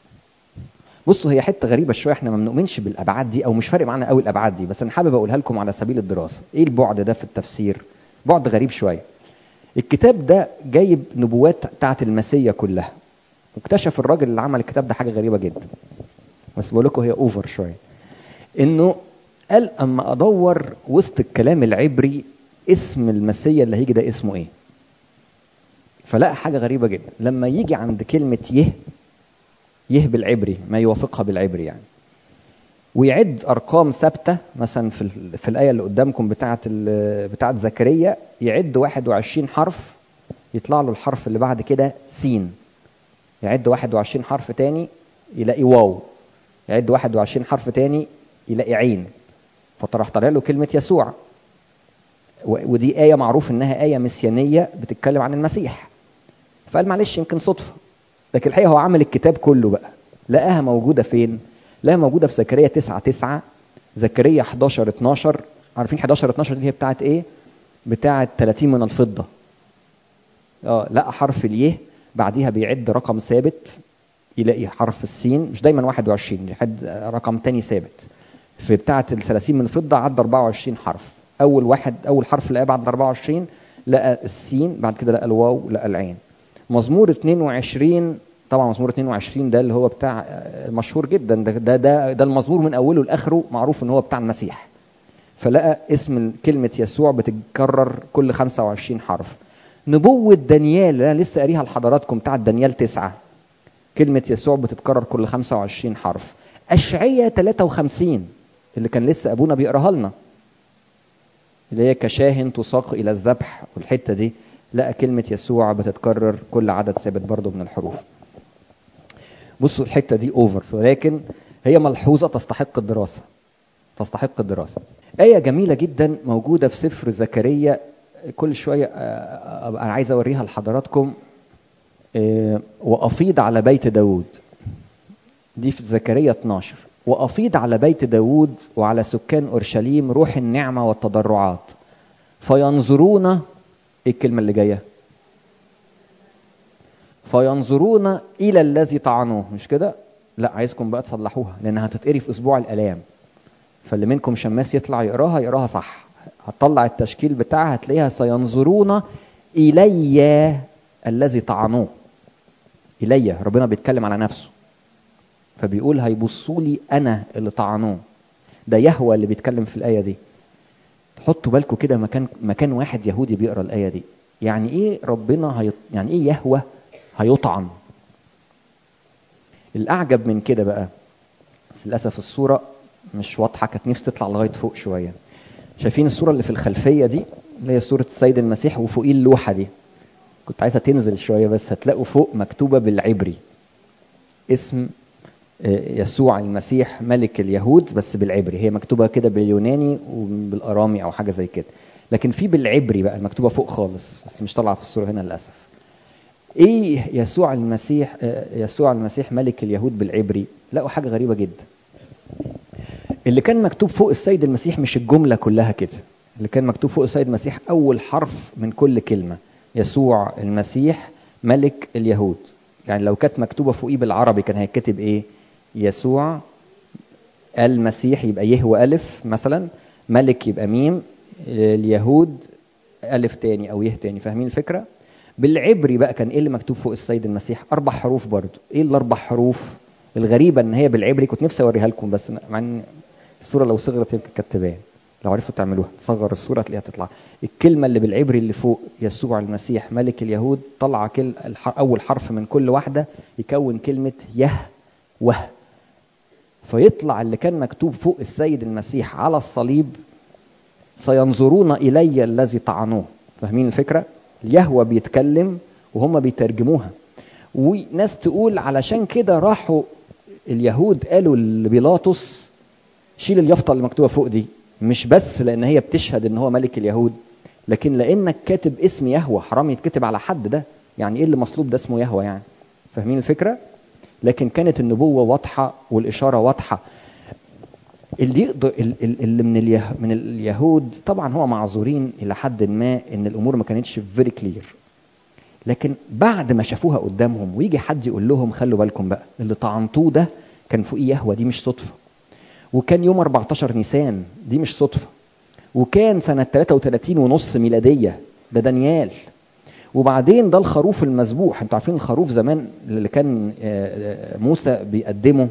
بصوا هي حته غريبه شويه احنا ما بنؤمنش بالابعاد دي او مش فارق معانا قوي الابعاد دي بس انا حابب اقولها لكم على سبيل الدراسه ايه البعد ده في التفسير بعد غريب شويه الكتاب ده جايب نبوات بتاعت المسيا كلها واكتشف الراجل اللي عمل الكتاب ده حاجه غريبه جدا بس بقول لكم هي اوفر شويه انه قال اما ادور وسط الكلام العبري اسم المسيا اللي هيجي ده اسمه ايه فلقى حاجة غريبة جدا لما يجي عند كلمة يه يه بالعبري ما يوافقها بالعبري يعني ويعد أرقام ثابتة مثلا في, في الآية اللي قدامكم بتاعة بتاعة زكريا يعد 21 حرف يطلع له الحرف اللي بعد كده سين يعد 21 حرف تاني يلاقي واو يعد 21 حرف تاني يلاقي عين فطرح طالع له كلمة يسوع ودي آية معروف إنها آية مسيانية بتتكلم عن المسيح فقال معلش يمكن صدفة لكن الحقيقة هو عمل الكتاب كله بقى لقاها موجودة فين؟ لقاها موجودة في زكريا 9 9 زكريا 11 12 عارفين 11 12 دي هي بتاعت ايه؟ بتاعت 30 من الفضة اه لقى حرف اليه بعديها بيعد رقم ثابت يلاقي حرف السين مش دايما 21 يحد رقم تاني ثابت في بتاعة ال 30 من الفضة عد 24 حرف أول واحد أول حرف لقاه بعد 24 لقى السين بعد كده لقى الواو لقى العين مزمور 22 طبعا مزمور 22 ده اللي هو بتاع مشهور جدا ده ده ده, ده المزمور من اوله لاخره معروف ان هو بتاع المسيح فلقى اسم كلمة يسوع بتتكرر كل 25 حرف نبوة دانيال اللي انا لسه قاريها لحضراتكم بتاعت دانيال 9 كلمة يسوع بتتكرر كل 25 حرف أشعية 53 اللي كان لسه أبونا بيقراها لنا اللي هي كشاه تساق إلى الذبح والحتة دي لقى كلمة يسوع بتتكرر كل عدد ثابت برضه من الحروف بصوا الحتة دي أوفر ولكن هي ملحوظة تستحق الدراسة تستحق الدراسة آية جميلة جدا موجودة في سفر زكريا كل شويه ابقى عايز اوريها لحضراتكم وافيض على بيت داود دي في زكريا 12 وافيض على بيت داود وعلى سكان اورشليم روح النعمه والتضرعات فينظرون ايه الكلمه اللي جايه فينظرون الى الذي طعنوه مش كده لا عايزكم بقى تصلحوها لانها هتتقري في اسبوع الالام فاللي منكم شماس يطلع يقراها يقراها صح هتطلع التشكيل بتاعها هتلاقيها سينظرون الي الذي طعنوه الي ربنا بيتكلم على نفسه فبيقول هيبصوا لي انا اللي طعنوه ده يهوى اللي بيتكلم في الايه دي حطوا بالكم كده مكان مكان واحد يهودي بيقرا الايه دي يعني ايه ربنا هي يعني ايه يهوى هيطعن الاعجب من كده بقى بس للاسف الصوره مش واضحه كانت نفسي تطلع لغايه فوق شويه شايفين الصوره اللي في الخلفيه دي اللي هي صوره السيد المسيح وفوقيه اللوحه دي كنت عايزها تنزل شويه بس هتلاقوا فوق مكتوبه بالعبري اسم يسوع المسيح ملك اليهود بس بالعبري هي مكتوبه كده باليوناني وبالارامي او حاجه زي كده لكن في بالعبري بقى مكتوبه فوق خالص بس مش طالعه في الصوره هنا للاسف ايه يسوع المسيح يسوع المسيح ملك اليهود بالعبري لقوا حاجه غريبه جدا اللي كان مكتوب فوق السيد المسيح مش الجمله كلها كده اللي كان مكتوب فوق السيد المسيح اول حرف من كل كلمه يسوع المسيح ملك اليهود يعني لو كانت مكتوبه فوقيه بالعربي كان هيتكتب ايه يسوع المسيح يبقى يهوى ألف مثلا ملك يبقى ميم اليهود ألف تاني أو يه تاني فاهمين الفكرة؟ بالعبري بقى كان ايه اللي مكتوب فوق السيد المسيح؟ أربع حروف برضو، ايه الأربع حروف؟ الغريبة إن هي بالعبري كنت نفسي أوريها لكم بس مع إن الصورة لو صغرت يمكن كانت تبان. لو عرفتوا تعملوها تصغر الصورة تلاقيها تطلع. الكلمة اللي بالعبري اللي فوق يسوع المسيح ملك اليهود طلع كل أول حرف من كل واحدة يكون كلمة يه وه. فيطلع اللي كان مكتوب فوق السيد المسيح على الصليب سينظرون إلي الذي طعنوه فاهمين الفكرة؟ اليهوى بيتكلم وهم بيترجموها وناس تقول علشان كده راحوا اليهود قالوا لبيلاطس شيل اليافطة اللي مكتوبة فوق دي مش بس لأن هي بتشهد إن هو ملك اليهود لكن لأنك كاتب اسم يهوى حرام يتكتب على حد ده يعني إيه اللي مصلوب ده اسمه يهوى يعني فاهمين الفكرة؟ لكن كانت النبوة واضحة والإشارة واضحة اللي يقدر اللي من اليه من اليهود طبعا هو معذورين الى حد ما ان الامور ما كانتش فيري كلير لكن بعد ما شافوها قدامهم ويجي حد يقول لهم خلوا بالكم بقى اللي طعنتوه ده كان فوقيه يهوى دي مش صدفه وكان يوم 14 نيسان دي مش صدفه وكان سنه 33 ونص ميلاديه ده دانيال وبعدين ده الخروف المذبوح انتوا عارفين الخروف زمان اللي كان موسى بيقدمه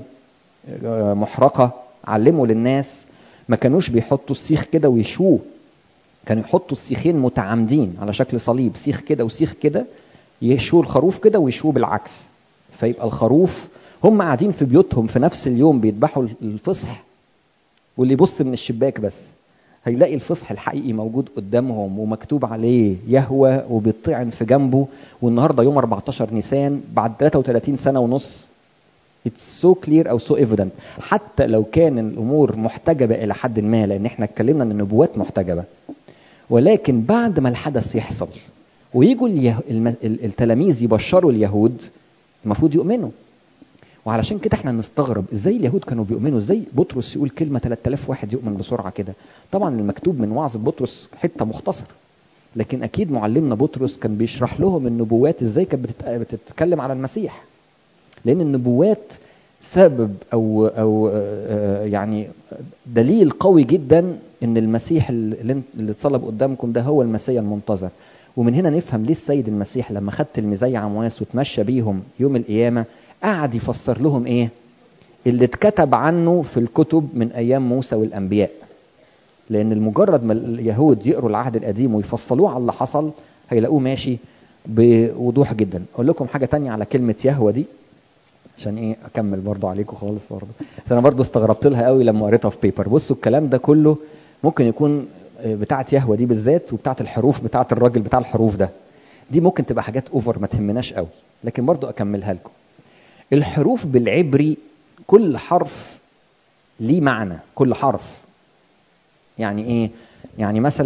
محرقه علموا للناس ما كانوش بيحطوا السيخ كده ويشوه كانوا يحطوا السيخين متعامدين على شكل صليب سيخ كده وسيخ كده يشوه الخروف كده ويشوه بالعكس فيبقى الخروف هم قاعدين في بيوتهم في نفس اليوم بيذبحوا الفصح واللي يبص من الشباك بس هيلاقي الفصح الحقيقي موجود قدامهم ومكتوب عليه يهوى وبيطعن في جنبه والنهارده يوم 14 نيسان بعد 33 سنه ونص اتس سو كلير او سو ايفيدنت حتى لو كان الامور محتجبه الى حد ما لان احنا اتكلمنا ان النبوات محتجبه ولكن بعد ما الحدث يحصل ويجوا اليه... الم... التلاميذ يبشروا اليهود المفروض يؤمنوا وعلشان كده احنا نستغرب ازاي اليهود كانوا بيؤمنوا ازاي بطرس يقول كلمه 3000 واحد يؤمن بسرعه كده طبعا المكتوب من وعظ بطرس حته مختصر لكن اكيد معلمنا بطرس كان بيشرح لهم النبوات ازاي كانت بتت... بتتكلم على المسيح لان النبوات سبب او او يعني دليل قوي جدا ان المسيح اللي اتصلب قدامكم ده هو المسيا المنتظر ومن هنا نفهم ليه السيد المسيح لما خد تلميذي عمواس وتمشى بيهم يوم القيامه قعد يفسر لهم ايه اللي اتكتب عنه في الكتب من ايام موسى والانبياء لان المجرد ما اليهود يقروا العهد القديم ويفصلوه على اللي حصل هيلاقوه ماشي بوضوح جدا اقول لكم حاجه تانية على كلمه يهوى دي عشان ايه اكمل برضو عليكم خالص برضو عشان انا برضو استغربت لها قوي لما قريتها في بيبر بصوا الكلام ده كله ممكن يكون بتاعه يهوى دي بالذات وبتاعه الحروف بتاعه الراجل بتاع الحروف ده دي ممكن تبقى حاجات اوفر ما تهمناش قوي لكن برضو اكملها لكم الحروف بالعبري كل حرف ليه معنى كل حرف يعني ايه يعني مثلا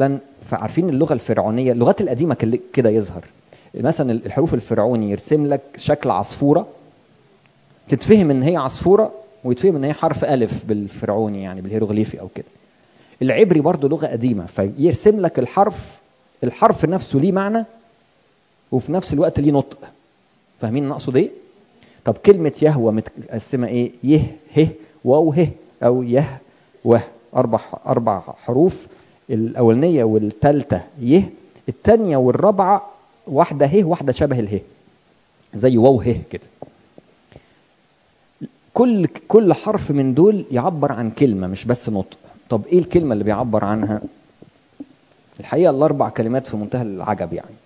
فعارفين اللغه الفرعونيه اللغات القديمه كان كده يظهر مثلا الحروف الفرعوني يرسم لك شكل عصفوره تتفهم ان هي عصفوره ويتفهم ان هي حرف الف بالفرعوني يعني بالهيروغليفي او كده العبري برضه لغه قديمه فيرسم لك الحرف الحرف نفسه ليه معنى وفي نفس الوقت ليه نطق فاهمين نقصد ايه طب كلمه يهوى متقسمه ايه يه ه واو ه او يه وه اربع اربع حروف الاولانيه والثالثه يه الثانيه والرابعه واحده ه واحده شبه اله زي واو ه كده كل كل حرف من دول يعبر عن كلمه مش بس نطق طب ايه الكلمه اللي بيعبر عنها الحقيقه الاربع كلمات في منتهى العجب يعني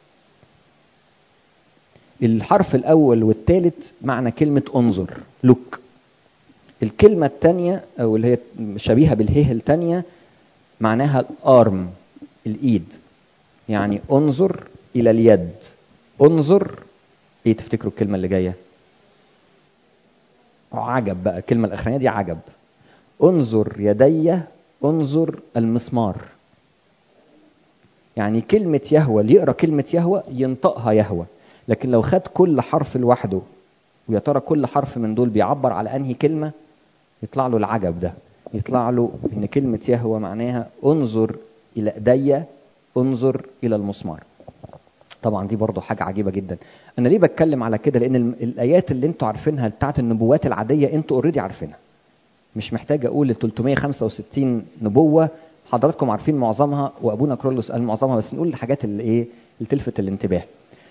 الحرف الاول والثالث معنى كلمه انظر لوك الكلمه الثانيه او اللي هي شبيهه بالهه الثانيه معناها الارم الايد يعني انظر الى اليد انظر ايه تفتكروا الكلمه اللي جايه عجب بقى الكلمه الاخرانيه دي عجب انظر يدي انظر المسمار يعني كلمة يهوى اللي يقرأ كلمة يهوى ينطقها يهوى لكن لو خد كل حرف لوحده ويا ترى كل حرف من دول بيعبر على أنهي كلمة يطلع له العجب ده يطلع له إن كلمة يهوى معناها انظر إلى إيدي انظر إلى المسمار طبعا دي برضو حاجة عجيبة جدا أنا ليه بتكلم على كده لأن الآيات اللي انتوا عارفينها بتاعت النبوات العادية انتوا اوريدي عارفينها مش محتاج اقول ال 365 نبوه حضراتكم عارفين معظمها وابونا كرولوس قال معظمها بس نقول الحاجات اللي ايه اللي تلفت الانتباه.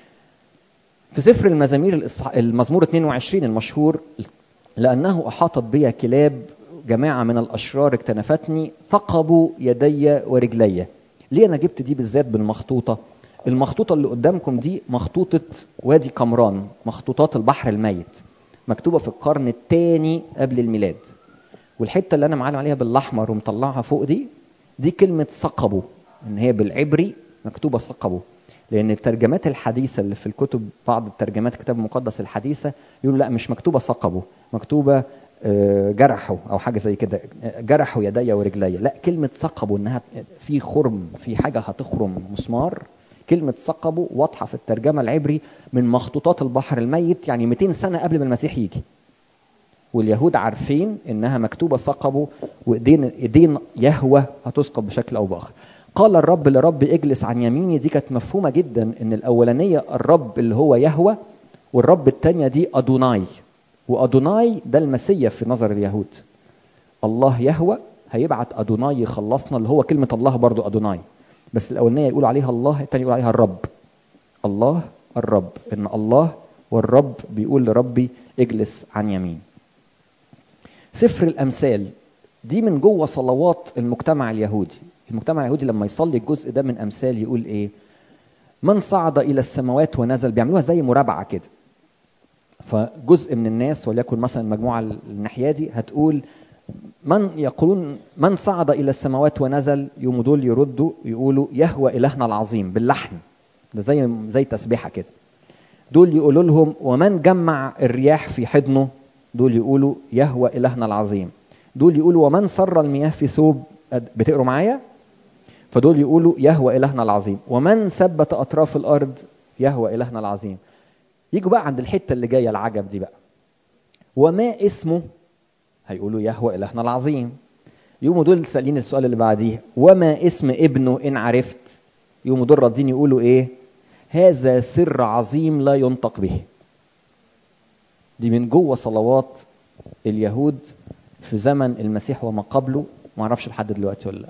في سفر المزامير المزمور 22 المشهور لانه احاطت بي كلاب جماعه من الاشرار اكتنفتني ثقبوا يدي ورجلي. ليه انا جبت دي بالذات بالمخطوطه؟ المخطوطه اللي قدامكم دي مخطوطه وادي قمران مخطوطات البحر الميت مكتوبه في القرن الثاني قبل الميلاد. والحته اللي انا معلم عليها بالاحمر ومطلعها فوق دي دي كلمه ثقبوا ان هي بالعبري مكتوبه ثقبوا لان الترجمات الحديثه اللي في الكتب بعض الترجمات الكتاب المقدس الحديثه يقولوا لا مش مكتوبه ثقبوا مكتوبه جرحوا او حاجه زي كده جرحوا يدي ورجلي لا كلمه ثقبوا انها في خرم في حاجه هتخرم مسمار كلمة ثقبوا واضحة في الترجمة العبري من مخطوطات البحر الميت يعني 200 سنة قبل ما المسيح يجي واليهود عارفين انها مكتوبه ثقبوا وايدين ايدين يهوى هتثقب بشكل او باخر. قال الرب لرب اجلس عن يميني دي كانت مفهومه جدا ان الاولانيه الرب اللي هو يهوى والرب الثانيه دي ادوناي وادوناي ده المسيا في نظر اليهود. الله يهوى هيبعت ادوناي يخلصنا اللي هو كلمه الله برضو ادوناي. بس الاولانيه يقول عليها الله الثانيه يقول عليها الرب. الله الرب ان الله والرب بيقول لربي اجلس عن يمين. سفر الامثال دي من جوه صلوات المجتمع اليهودي المجتمع اليهودي لما يصلي الجزء ده من امثال يقول ايه من صعد الى السماوات ونزل بيعملوها زي مرابعه كده فجزء من الناس وليكن مثلا المجموعه الناحيه دي هتقول من يقولون من صعد الى السماوات ونزل يوم دول يردوا يقولوا يهوى الهنا العظيم باللحن ده زي زي تسبيحه كده دول يقولوا لهم ومن جمع الرياح في حضنه دول يقولوا يهوى إلهنا العظيم دول يقولوا ومن سر المياه في ثوب بتقروا معايا فدول يقولوا يهوى إلهنا العظيم ومن ثبت أطراف الأرض يهوى إلهنا العظيم يجوا بقى عند الحتة اللي جاية العجب دي بقى وما اسمه هيقولوا يهوى إلهنا العظيم يقوموا دول سألين السؤال اللي بعديه وما اسم ابنه إن عرفت يقوموا دول راضين يقولوا إيه هذا سر عظيم لا ينطق به دي من جوه صلوات اليهود في زمن المسيح وما قبله ما اعرفش لحد دلوقتي ولا لا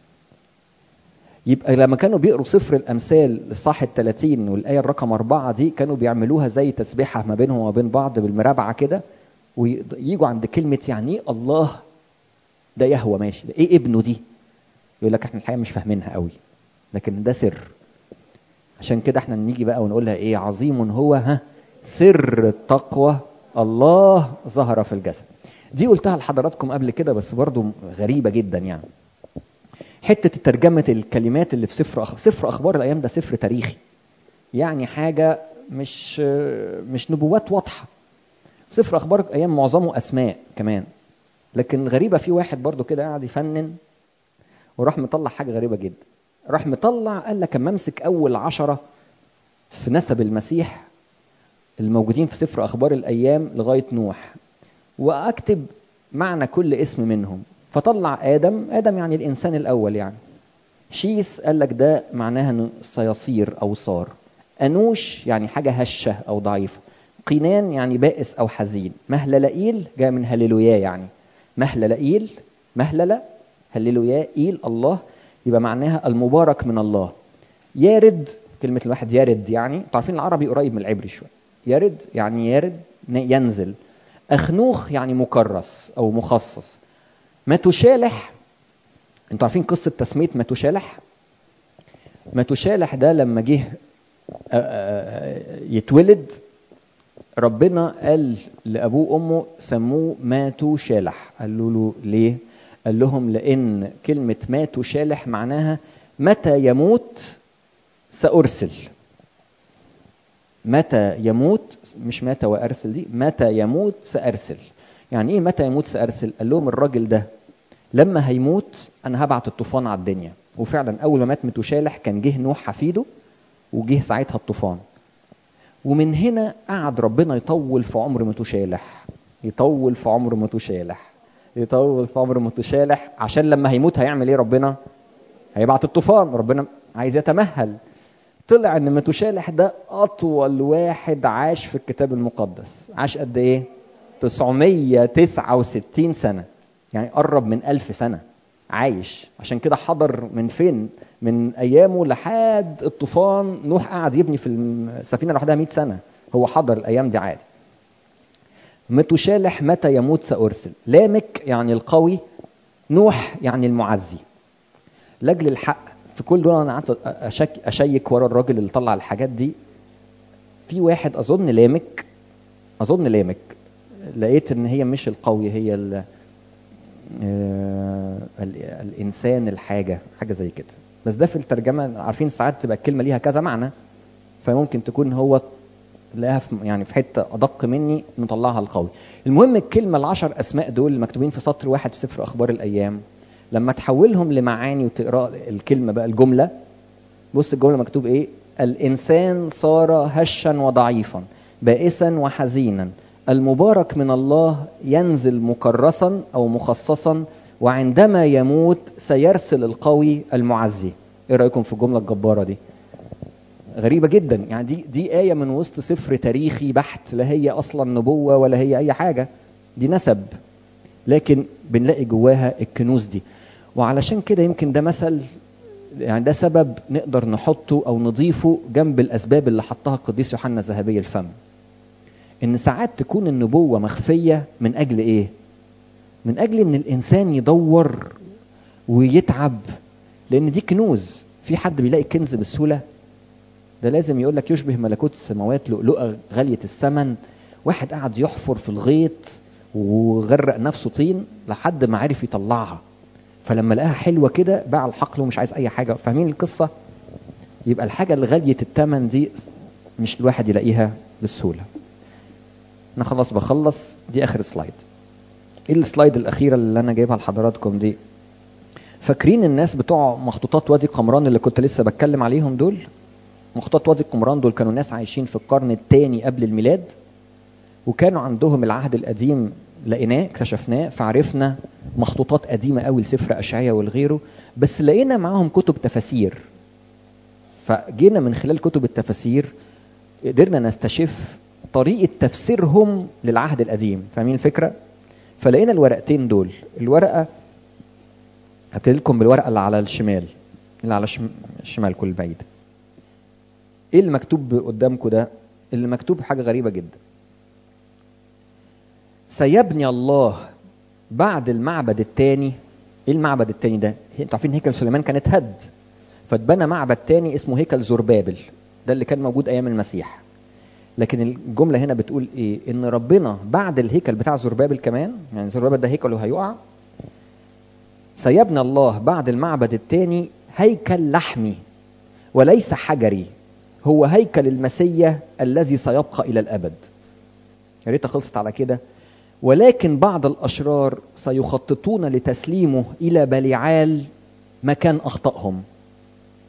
يبقى لما كانوا بيقروا سفر الامثال الصح ال 30 والايه الرقم أربعة دي كانوا بيعملوها زي تسبيحه ما بينهم وما بين بعض بالمرابعه كده ويجوا عند كلمه يعني ايه الله ده يهوى ماشي ده ايه ابنه دي يقول لك احنا الحقيقه مش فاهمينها قوي لكن ده سر عشان كده احنا نيجي بقى ونقولها ايه عظيم هو ها سر التقوى الله ظهر في الجسد دي قلتها لحضراتكم قبل كده بس برضو غريبة جدا يعني حتة ترجمة الكلمات اللي في سفر أخبار سفر أخبار الأيام ده سفر تاريخي يعني حاجة مش مش نبوات واضحة سفر أخبار الأيام معظمه أسماء كمان لكن الغريبة في واحد برضو كده قاعد يفنن وراح مطلع حاجة غريبة جدا راح مطلع قال لك اما امسك اول عشرة في نسب المسيح الموجودين في سفر اخبار الايام لغايه نوح واكتب معنى كل اسم منهم فطلع ادم ادم يعني الانسان الاول يعني شيس قال لك ده معناها انه سيصير او صار انوش يعني حاجه هشه او ضعيفه قينان يعني بائس او حزين مهللائيل جاء من هللويا يعني مهللائيل مهلله هللويا ايل الله يبقى معناها المبارك من الله يارد كلمة الواحد يرد يعني انتوا عارفين العربي قريب من العبري شوية يرد يعني يرد ينزل أخنوخ يعني مكرس أو مخصص متشالح انتوا عارفين قصة تسمية متشالح متشالح ده لما جه يتولد ربنا قال لأبوه وأمه سموه ماتو شالح قالوا له ليه قال لهم لأن كلمة ماتو شالح معناها متى يموت سأرسل متى يموت مش متى وأرسل دي متى يموت سأرسل يعني إيه متى يموت سأرسل قال لهم الراجل ده لما هيموت أنا هبعت الطوفان على الدنيا وفعلا أول ما مات متشالح كان جه نوح حفيده وجه ساعتها الطوفان ومن هنا قعد ربنا يطول في عمر متشالح يطول في عمر متشالح يطول في عمر متشالح عشان لما هيموت هيعمل ايه ربنا هيبعت الطوفان ربنا عايز يتمهل طلع ان متشالح ده اطول واحد عاش في الكتاب المقدس عاش قد ايه 969 سنة يعني قرب من ألف سنة عايش عشان كده حضر من فين من ايامه لحد الطوفان نوح قعد يبني في السفينه لوحدها 100 سنه هو حضر الايام دي عادي متشالح متى يموت سأرسل لامك يعني القوي نوح يعني المعزي لاجل الحق في كل دول انا قعدت أشك اشيك ورا الراجل اللي طلع الحاجات دي في واحد اظن لامك اظن لامك لقيت ان هي مش القوي هي ال الانسان الحاجه حاجه زي كده بس ده في الترجمه عارفين ساعات تبقى الكلمه ليها كذا معنى فممكن تكون هو لقاها في يعني في حته ادق مني نطلعها القوي المهم الكلمه العشر اسماء دول مكتوبين في سطر واحد في سفر اخبار الايام لما تحولهم لمعاني وتقرا الكلمه بقى الجمله بص الجمله مكتوب ايه الانسان صار هشا وضعيفا بائسا وحزينا المبارك من الله ينزل مكرسا او مخصصا وعندما يموت سيرسل القوي المعزي ايه رايكم في الجمله الجباره دي غريبه جدا يعني دي دي ايه من وسط سفر تاريخي بحت لا هي اصلا نبوه ولا هي اي حاجه دي نسب لكن بنلاقي جواها الكنوز دي وعلشان كده يمكن ده مثل يعني ده سبب نقدر نحطه او نضيفه جنب الاسباب اللي حطها القديس يوحنا ذهبي الفم ان ساعات تكون النبوه مخفيه من اجل ايه من اجل ان الانسان يدور ويتعب لان دي كنوز في حد بيلاقي كنز بسهوله ده لازم يقول لك يشبه ملكوت السماوات لؤلؤه غاليه الثمن واحد قعد يحفر في الغيط وغرق نفسه طين لحد ما عرف يطلعها فلما لقاها حلوه كده باع الحقل ومش عايز اي حاجه فاهمين القصه يبقى الحاجه اللي غاليه الثمن دي مش الواحد يلاقيها بسهوله انا خلاص بخلص دي اخر سلايد ايه السلايد الاخيره اللي انا جايبها لحضراتكم دي فاكرين الناس بتوع مخطوطات وادي قمران اللي كنت لسه بتكلم عليهم دول مخطوطات وادي قمران دول كانوا ناس عايشين في القرن الثاني قبل الميلاد وكانوا عندهم العهد القديم لقيناه اكتشفناه فعرفنا مخطوطات قديمه قوي لسفر اشعياء والغيره بس لقينا معاهم كتب تفاسير فجينا من خلال كتب التفاسير قدرنا نستشف طريقه تفسيرهم للعهد القديم فاهمين الفكره فلقينا الورقتين دول الورقه هبتدي لكم بالورقه اللي على الشمال اللي على الشمال كل بعيد ايه اللي مكتوب قدامكم ده اللي مكتوب حاجه غريبه جدا سيبني الله بعد المعبد الثاني ايه المعبد الثاني ده انتوا عارفين هيكل سليمان كان اتهد فاتبنى معبد تاني اسمه هيكل زربابل ده اللي كان موجود ايام المسيح لكن الجمله هنا بتقول ايه ان ربنا بعد الهيكل بتاع زربابل كمان يعني زربابل ده هيكله هيقع سيبني الله بعد المعبد الثاني هيكل لحمي وليس حجري هو هيكل المسيا الذي سيبقى الى الابد يا ريت خلصت على كده ولكن بعض الاشرار سيخططون لتسليمه الى بليعال مكان اخطائهم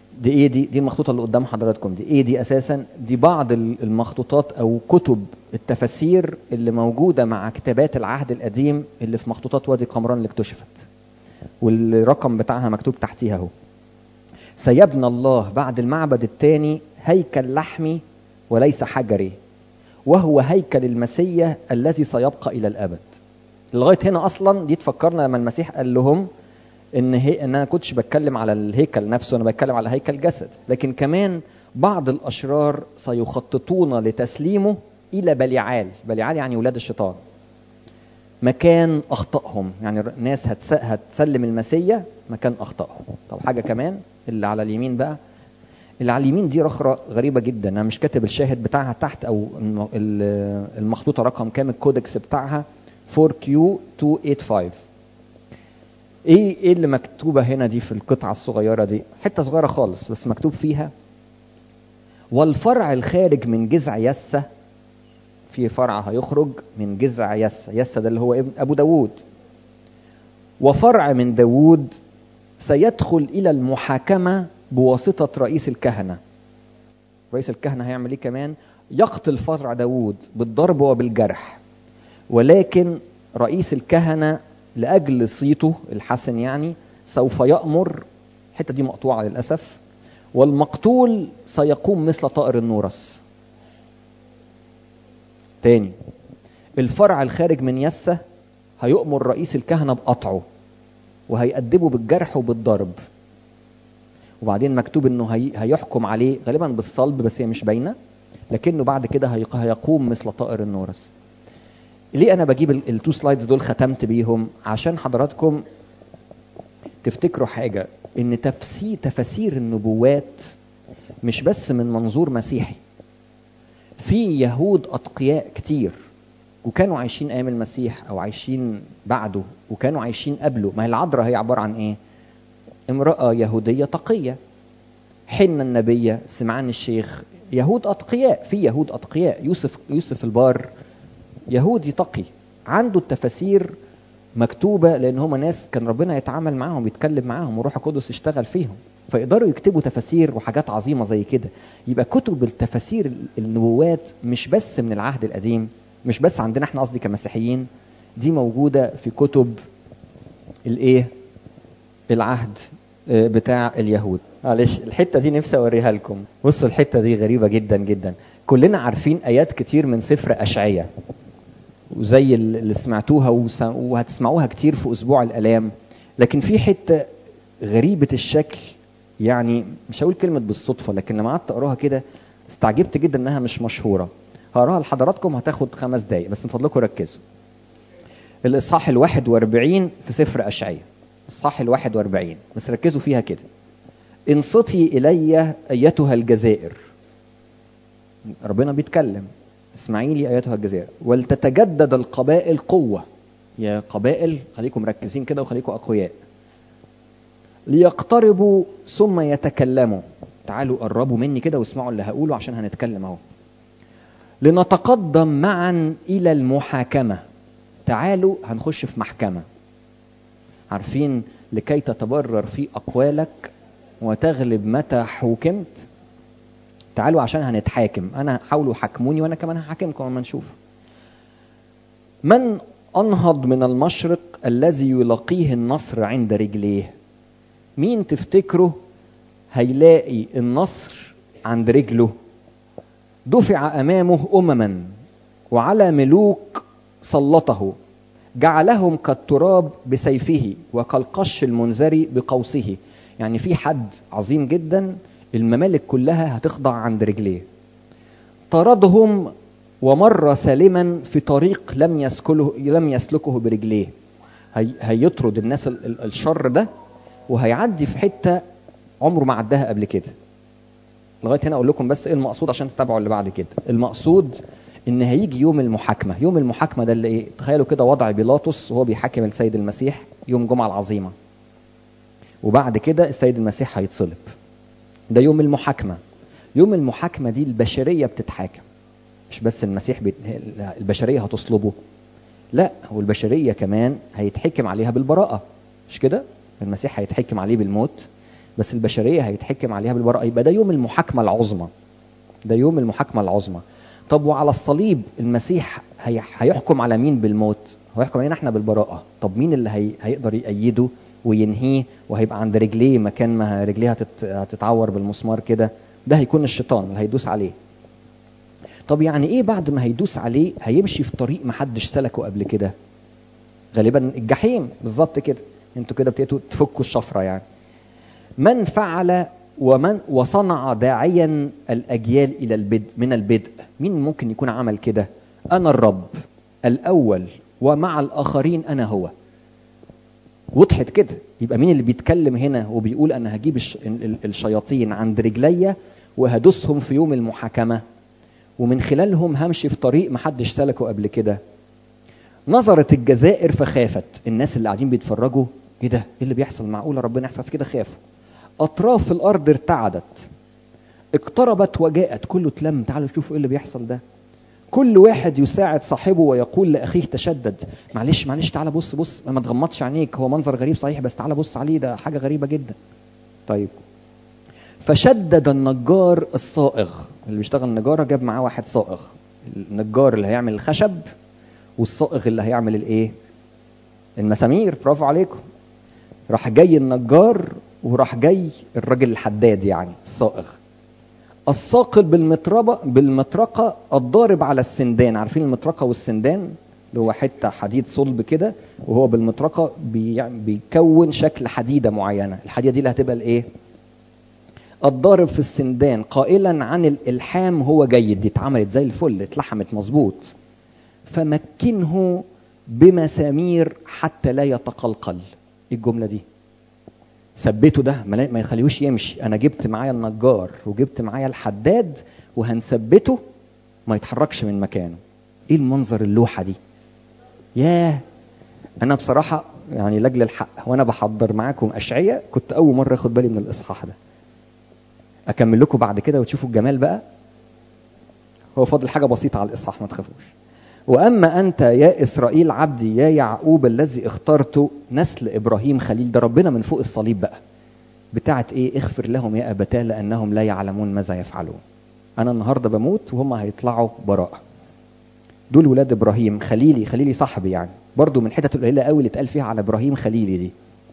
دي ايه دي دي المخطوطه اللي قدام حضراتكم دي ايه دي اساسا دي بعض المخطوطات او كتب التفاسير اللي موجوده مع كتابات العهد القديم اللي في مخطوطات وادي قمران اللي اكتشفت والرقم بتاعها مكتوب تحتيها اهو سيبنى الله بعد المعبد الثاني هيكل لحمي وليس حجري وهو هيكل المسيح الذي سيبقى الى الابد لغايه هنا اصلا دي تفكرنا لما المسيح قال لهم ان هي ان انا كنتش بتكلم على الهيكل نفسه انا بتكلم على هيكل جسد لكن كمان بعض الاشرار سيخططون لتسليمه الى بليعال بليعال يعني ولاد الشيطان مكان اخطائهم يعني ناس هتس... هتسلم المسيا مكان اخطائهم طب حاجه كمان اللي على اليمين بقى اللي على اليمين دي رخرة غريبة جدا أنا مش كاتب الشاهد بتاعها تحت أو المخطوطة رقم كام الكودكس بتاعها 4Q285 ايه ايه اللي مكتوبه هنا دي في القطعه الصغيره دي حته صغيره خالص بس مكتوب فيها والفرع الخارج من جذع يسة في فرع هيخرج من جذع يسة يسة ده اللي هو ابن ابو داوود وفرع من داوود سيدخل الى المحاكمه بواسطه رئيس الكهنه رئيس الكهنه هيعمل ايه كمان يقتل فرع داوود بالضرب وبالجرح ولكن رئيس الكهنه لاجل صيته الحسن يعني سوف يامر الحته دي مقطوعه للاسف والمقتول سيقوم مثل طائر النورس تاني الفرع الخارج من يسة هيؤمر رئيس الكهنة بقطعه وهيأدبه بالجرح وبالضرب وبعدين مكتوب انه هي هيحكم عليه غالبا بالصلب بس هي مش باينه لكنه بعد كده هيقوم مثل طائر النورس ليه انا بجيب التو سلايدز دول ختمت بيهم عشان حضراتكم تفتكروا حاجه ان تفسير تفاسير النبوات مش بس من منظور مسيحي في يهود اتقياء كتير وكانوا عايشين ايام المسيح او عايشين بعده وكانوا عايشين قبله ما هي العذراء هي عباره عن ايه امراه يهوديه تقيه حنة النبية سمعان الشيخ يهود أتقياء في يهود أتقياء يوسف يوسف البار يهودي تقي عنده التفاسير مكتوبة لأن هم ناس كان ربنا يتعامل معاهم يتكلم معاهم وروح القدس يشتغل فيهم فيقدروا يكتبوا تفاسير وحاجات عظيمة زي كده يبقى كتب التفاسير النبوات مش بس من العهد القديم مش بس عندنا احنا قصدي كمسيحيين دي موجودة في كتب الايه العهد بتاع اليهود معلش الحتة دي نفسي اوريها لكم بصوا الحتة دي غريبة جدا جدا كلنا عارفين ايات كتير من سفر اشعية وزي اللي سمعتوها وهتسمعوها كتير في اسبوع الالام لكن في حته غريبه الشكل يعني مش هقول كلمه بالصدفه لكن لما قعدت اقراها كده استعجبت جدا انها مش مشهوره هقراها لحضراتكم هتاخد خمس دقايق بس من فضلكم ركزوا الاصحاح الواحد واربعين في سفر اشعياء الاصحاح الواحد واربعين بس ركزوا فيها كده انصتي الي ايتها الجزائر ربنا بيتكلم اسمعي لي ايتها الجزائر ولتتجدد القبائل قوه يا قبائل خليكم مركزين كده وخليكم اقوياء ليقتربوا ثم يتكلموا تعالوا قربوا مني كده واسمعوا اللي هقوله عشان هنتكلم اهو لنتقدم معا الى المحاكمه تعالوا هنخش في محكمه عارفين لكي تتبرر في اقوالك وتغلب متى حوكمت تعالوا عشان هنتحاكم انا حاولوا حكموني وانا كمان هحاكمكم لما نشوف من انهض من المشرق الذي يلاقيه النصر عند رجليه مين تفتكروا هيلاقي النصر عند رجله دفع امامه امما وعلى ملوك سلطه جعلهم كالتراب بسيفه وكالقش المنذري بقوسه يعني في حد عظيم جدا الممالك كلها هتخضع عند رجليه طردهم ومر سالما في طريق لم يسكله لم يسلكه برجليه هي هيطرد الناس الشر ده وهيعدي في حته عمره ما عداها قبل كده لغايه هنا اقول لكم بس ايه المقصود عشان تتابعوا اللي بعد كده المقصود ان هيجي يوم المحاكمه يوم المحاكمه ده اللي ايه تخيلوا كده وضع بيلاطس وهو بيحاكم السيد المسيح يوم الجمعه العظيمه وبعد كده السيد المسيح هيتصلب ده يوم المحاكمه يوم المحاكمه دي البشريه بتتحاكم مش بس المسيح بيت... البشريه هتصلبه لا هو البشريه كمان هيتحكم عليها بالبراءه مش كده المسيح هيتحكم عليه بالموت بس البشريه هيتحكم عليها بالبراءه يبقى ده يوم المحاكمه العظمى ده يوم المحاكمه العظمى طب وعلى الصليب المسيح هي... هيحكم على مين بالموت هو يحكم علينا احنا بالبراءه طب مين اللي هي... هيقدر يأيده وينهيه وهيبقى عند رجليه مكان ما رجليه هتت... هتتعور بالمسمار كده ده هيكون الشيطان اللي هيدوس عليه طب يعني ايه بعد ما هيدوس عليه هيمشي في طريق ما حدش سلكه قبل كده غالبا الجحيم بالظبط كده انتوا كده ابتديتوا تفكوا الشفره يعني من فعل ومن وصنع داعيا الاجيال الى البدء من البدء مين ممكن يكون عمل كده انا الرب الاول ومع الاخرين انا هو وضحت كده يبقى مين اللي بيتكلم هنا وبيقول انا هجيب الشياطين عند رجليا وهدوسهم في يوم المحاكمه ومن خلالهم همشي في طريق محدش سلكه قبل كده نظرت الجزائر فخافت الناس اللي قاعدين بيتفرجوا ايه ده ايه اللي بيحصل معقوله ربنا يحصل في كده خافوا اطراف الارض ارتعدت اقتربت وجاءت كله تلم تعالوا شوفوا ايه اللي بيحصل ده كل واحد يساعد صاحبه ويقول لاخيه تشدد معلش معلش تعالى بص بص ما تغمضش عينيك هو منظر غريب صحيح بس تعالى بص عليه ده حاجه غريبه جدا طيب فشدد النجار الصائغ اللي بيشتغل نجاره جاب معاه واحد صائغ النجار اللي هيعمل الخشب والصائغ اللي هيعمل الايه المسامير برافو عليكم راح جاي النجار وراح جاي الراجل الحداد يعني الصائغ الصاقل بالمطربة بالمطرقة الضارب على السندان عارفين المطرقة والسندان اللي هو حتة حديد صلب كده وهو بالمطرقة بي... بيكون شكل حديدة معينة الحديدة دي اللي هتبقى الايه الضارب في السندان قائلا عن الالحام هو جيد دي اتعملت زي الفل اتلحمت مظبوط فمكنه بمسامير حتى لا يتقلقل ايه الجمله دي ثبته ده ما يخليهوش يمشي انا جبت معايا النجار وجبت معايا الحداد وهنثبته ما يتحركش من مكانه ايه المنظر اللوحه دي ياه انا بصراحه يعني لاجل الحق وانا بحضر معاكم اشعيه كنت اول مره اخد بالي من الاصحاح ده اكمل لكم بعد كده وتشوفوا الجمال بقى هو فاضل حاجه بسيطه على الاصحاح ما تخافوش واما انت يا اسرائيل عبدي يا يعقوب الذي اخترته نسل ابراهيم خليل ده ربنا من فوق الصليب بقى بتاعت ايه اغفر لهم يا ابتاه لانهم لا يعلمون ماذا يفعلون انا النهارده بموت وهم هيطلعوا براءه دول ولاد ابراهيم خليلي خليلي صاحبي يعني برضو من الحتت القليله قوي اللي اتقال فيها على ابراهيم خليلي دي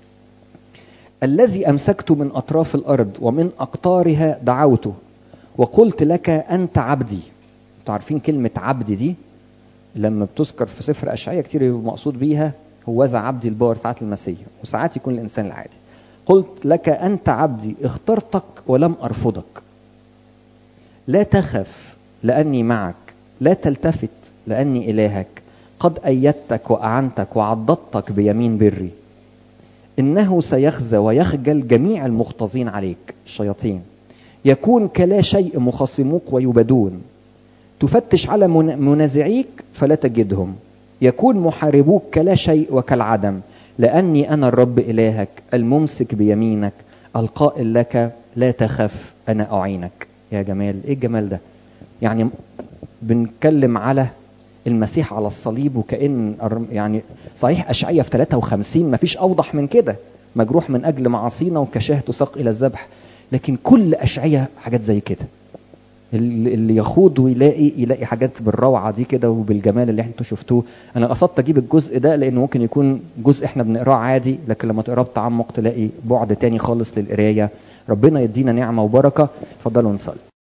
الذي امسكت من اطراف الارض ومن اقطارها دعوته وقلت لك انت عبدي انتوا عارفين كلمه عبدي دي لما بتذكر في سفر اشعياء كتير مقصود بيها هو ذا عبدي البار ساعات المسيح وساعات يكون الانسان العادي قلت لك انت عبدي اخترتك ولم ارفضك لا تخف لاني معك لا تلتفت لاني الهك قد ايدتك واعنتك وعضدتك بيمين بري انه سيخزى ويخجل جميع المختزين عليك الشياطين يكون كلا شيء مخاصموك ويبدون تفتش على منازعيك فلا تجدهم يكون محاربوك كلا شيء وكالعدم لاني انا الرب الهك الممسك بيمينك القائل لك لا تخف انا اعينك يا جمال ايه الجمال ده يعني بنتكلم على المسيح على الصليب وكأن يعني صحيح أشعية في 53 ما فيش أوضح من كده مجروح من أجل معاصينا وكشاه تساق إلى الذبح لكن كل أشعية حاجات زي كده اللي يخوض ويلاقي يلاقي حاجات بالروعة دي كده وبالجمال اللي انتوا شفتوه أنا قصدت أجيب الجزء ده لأنه ممكن يكون جزء احنا بنقراه عادي لكن لما تقراه بتعمق تلاقي بعد تاني خالص للقراية ربنا يدينا نعمة وبركة اتفضلوا نصلي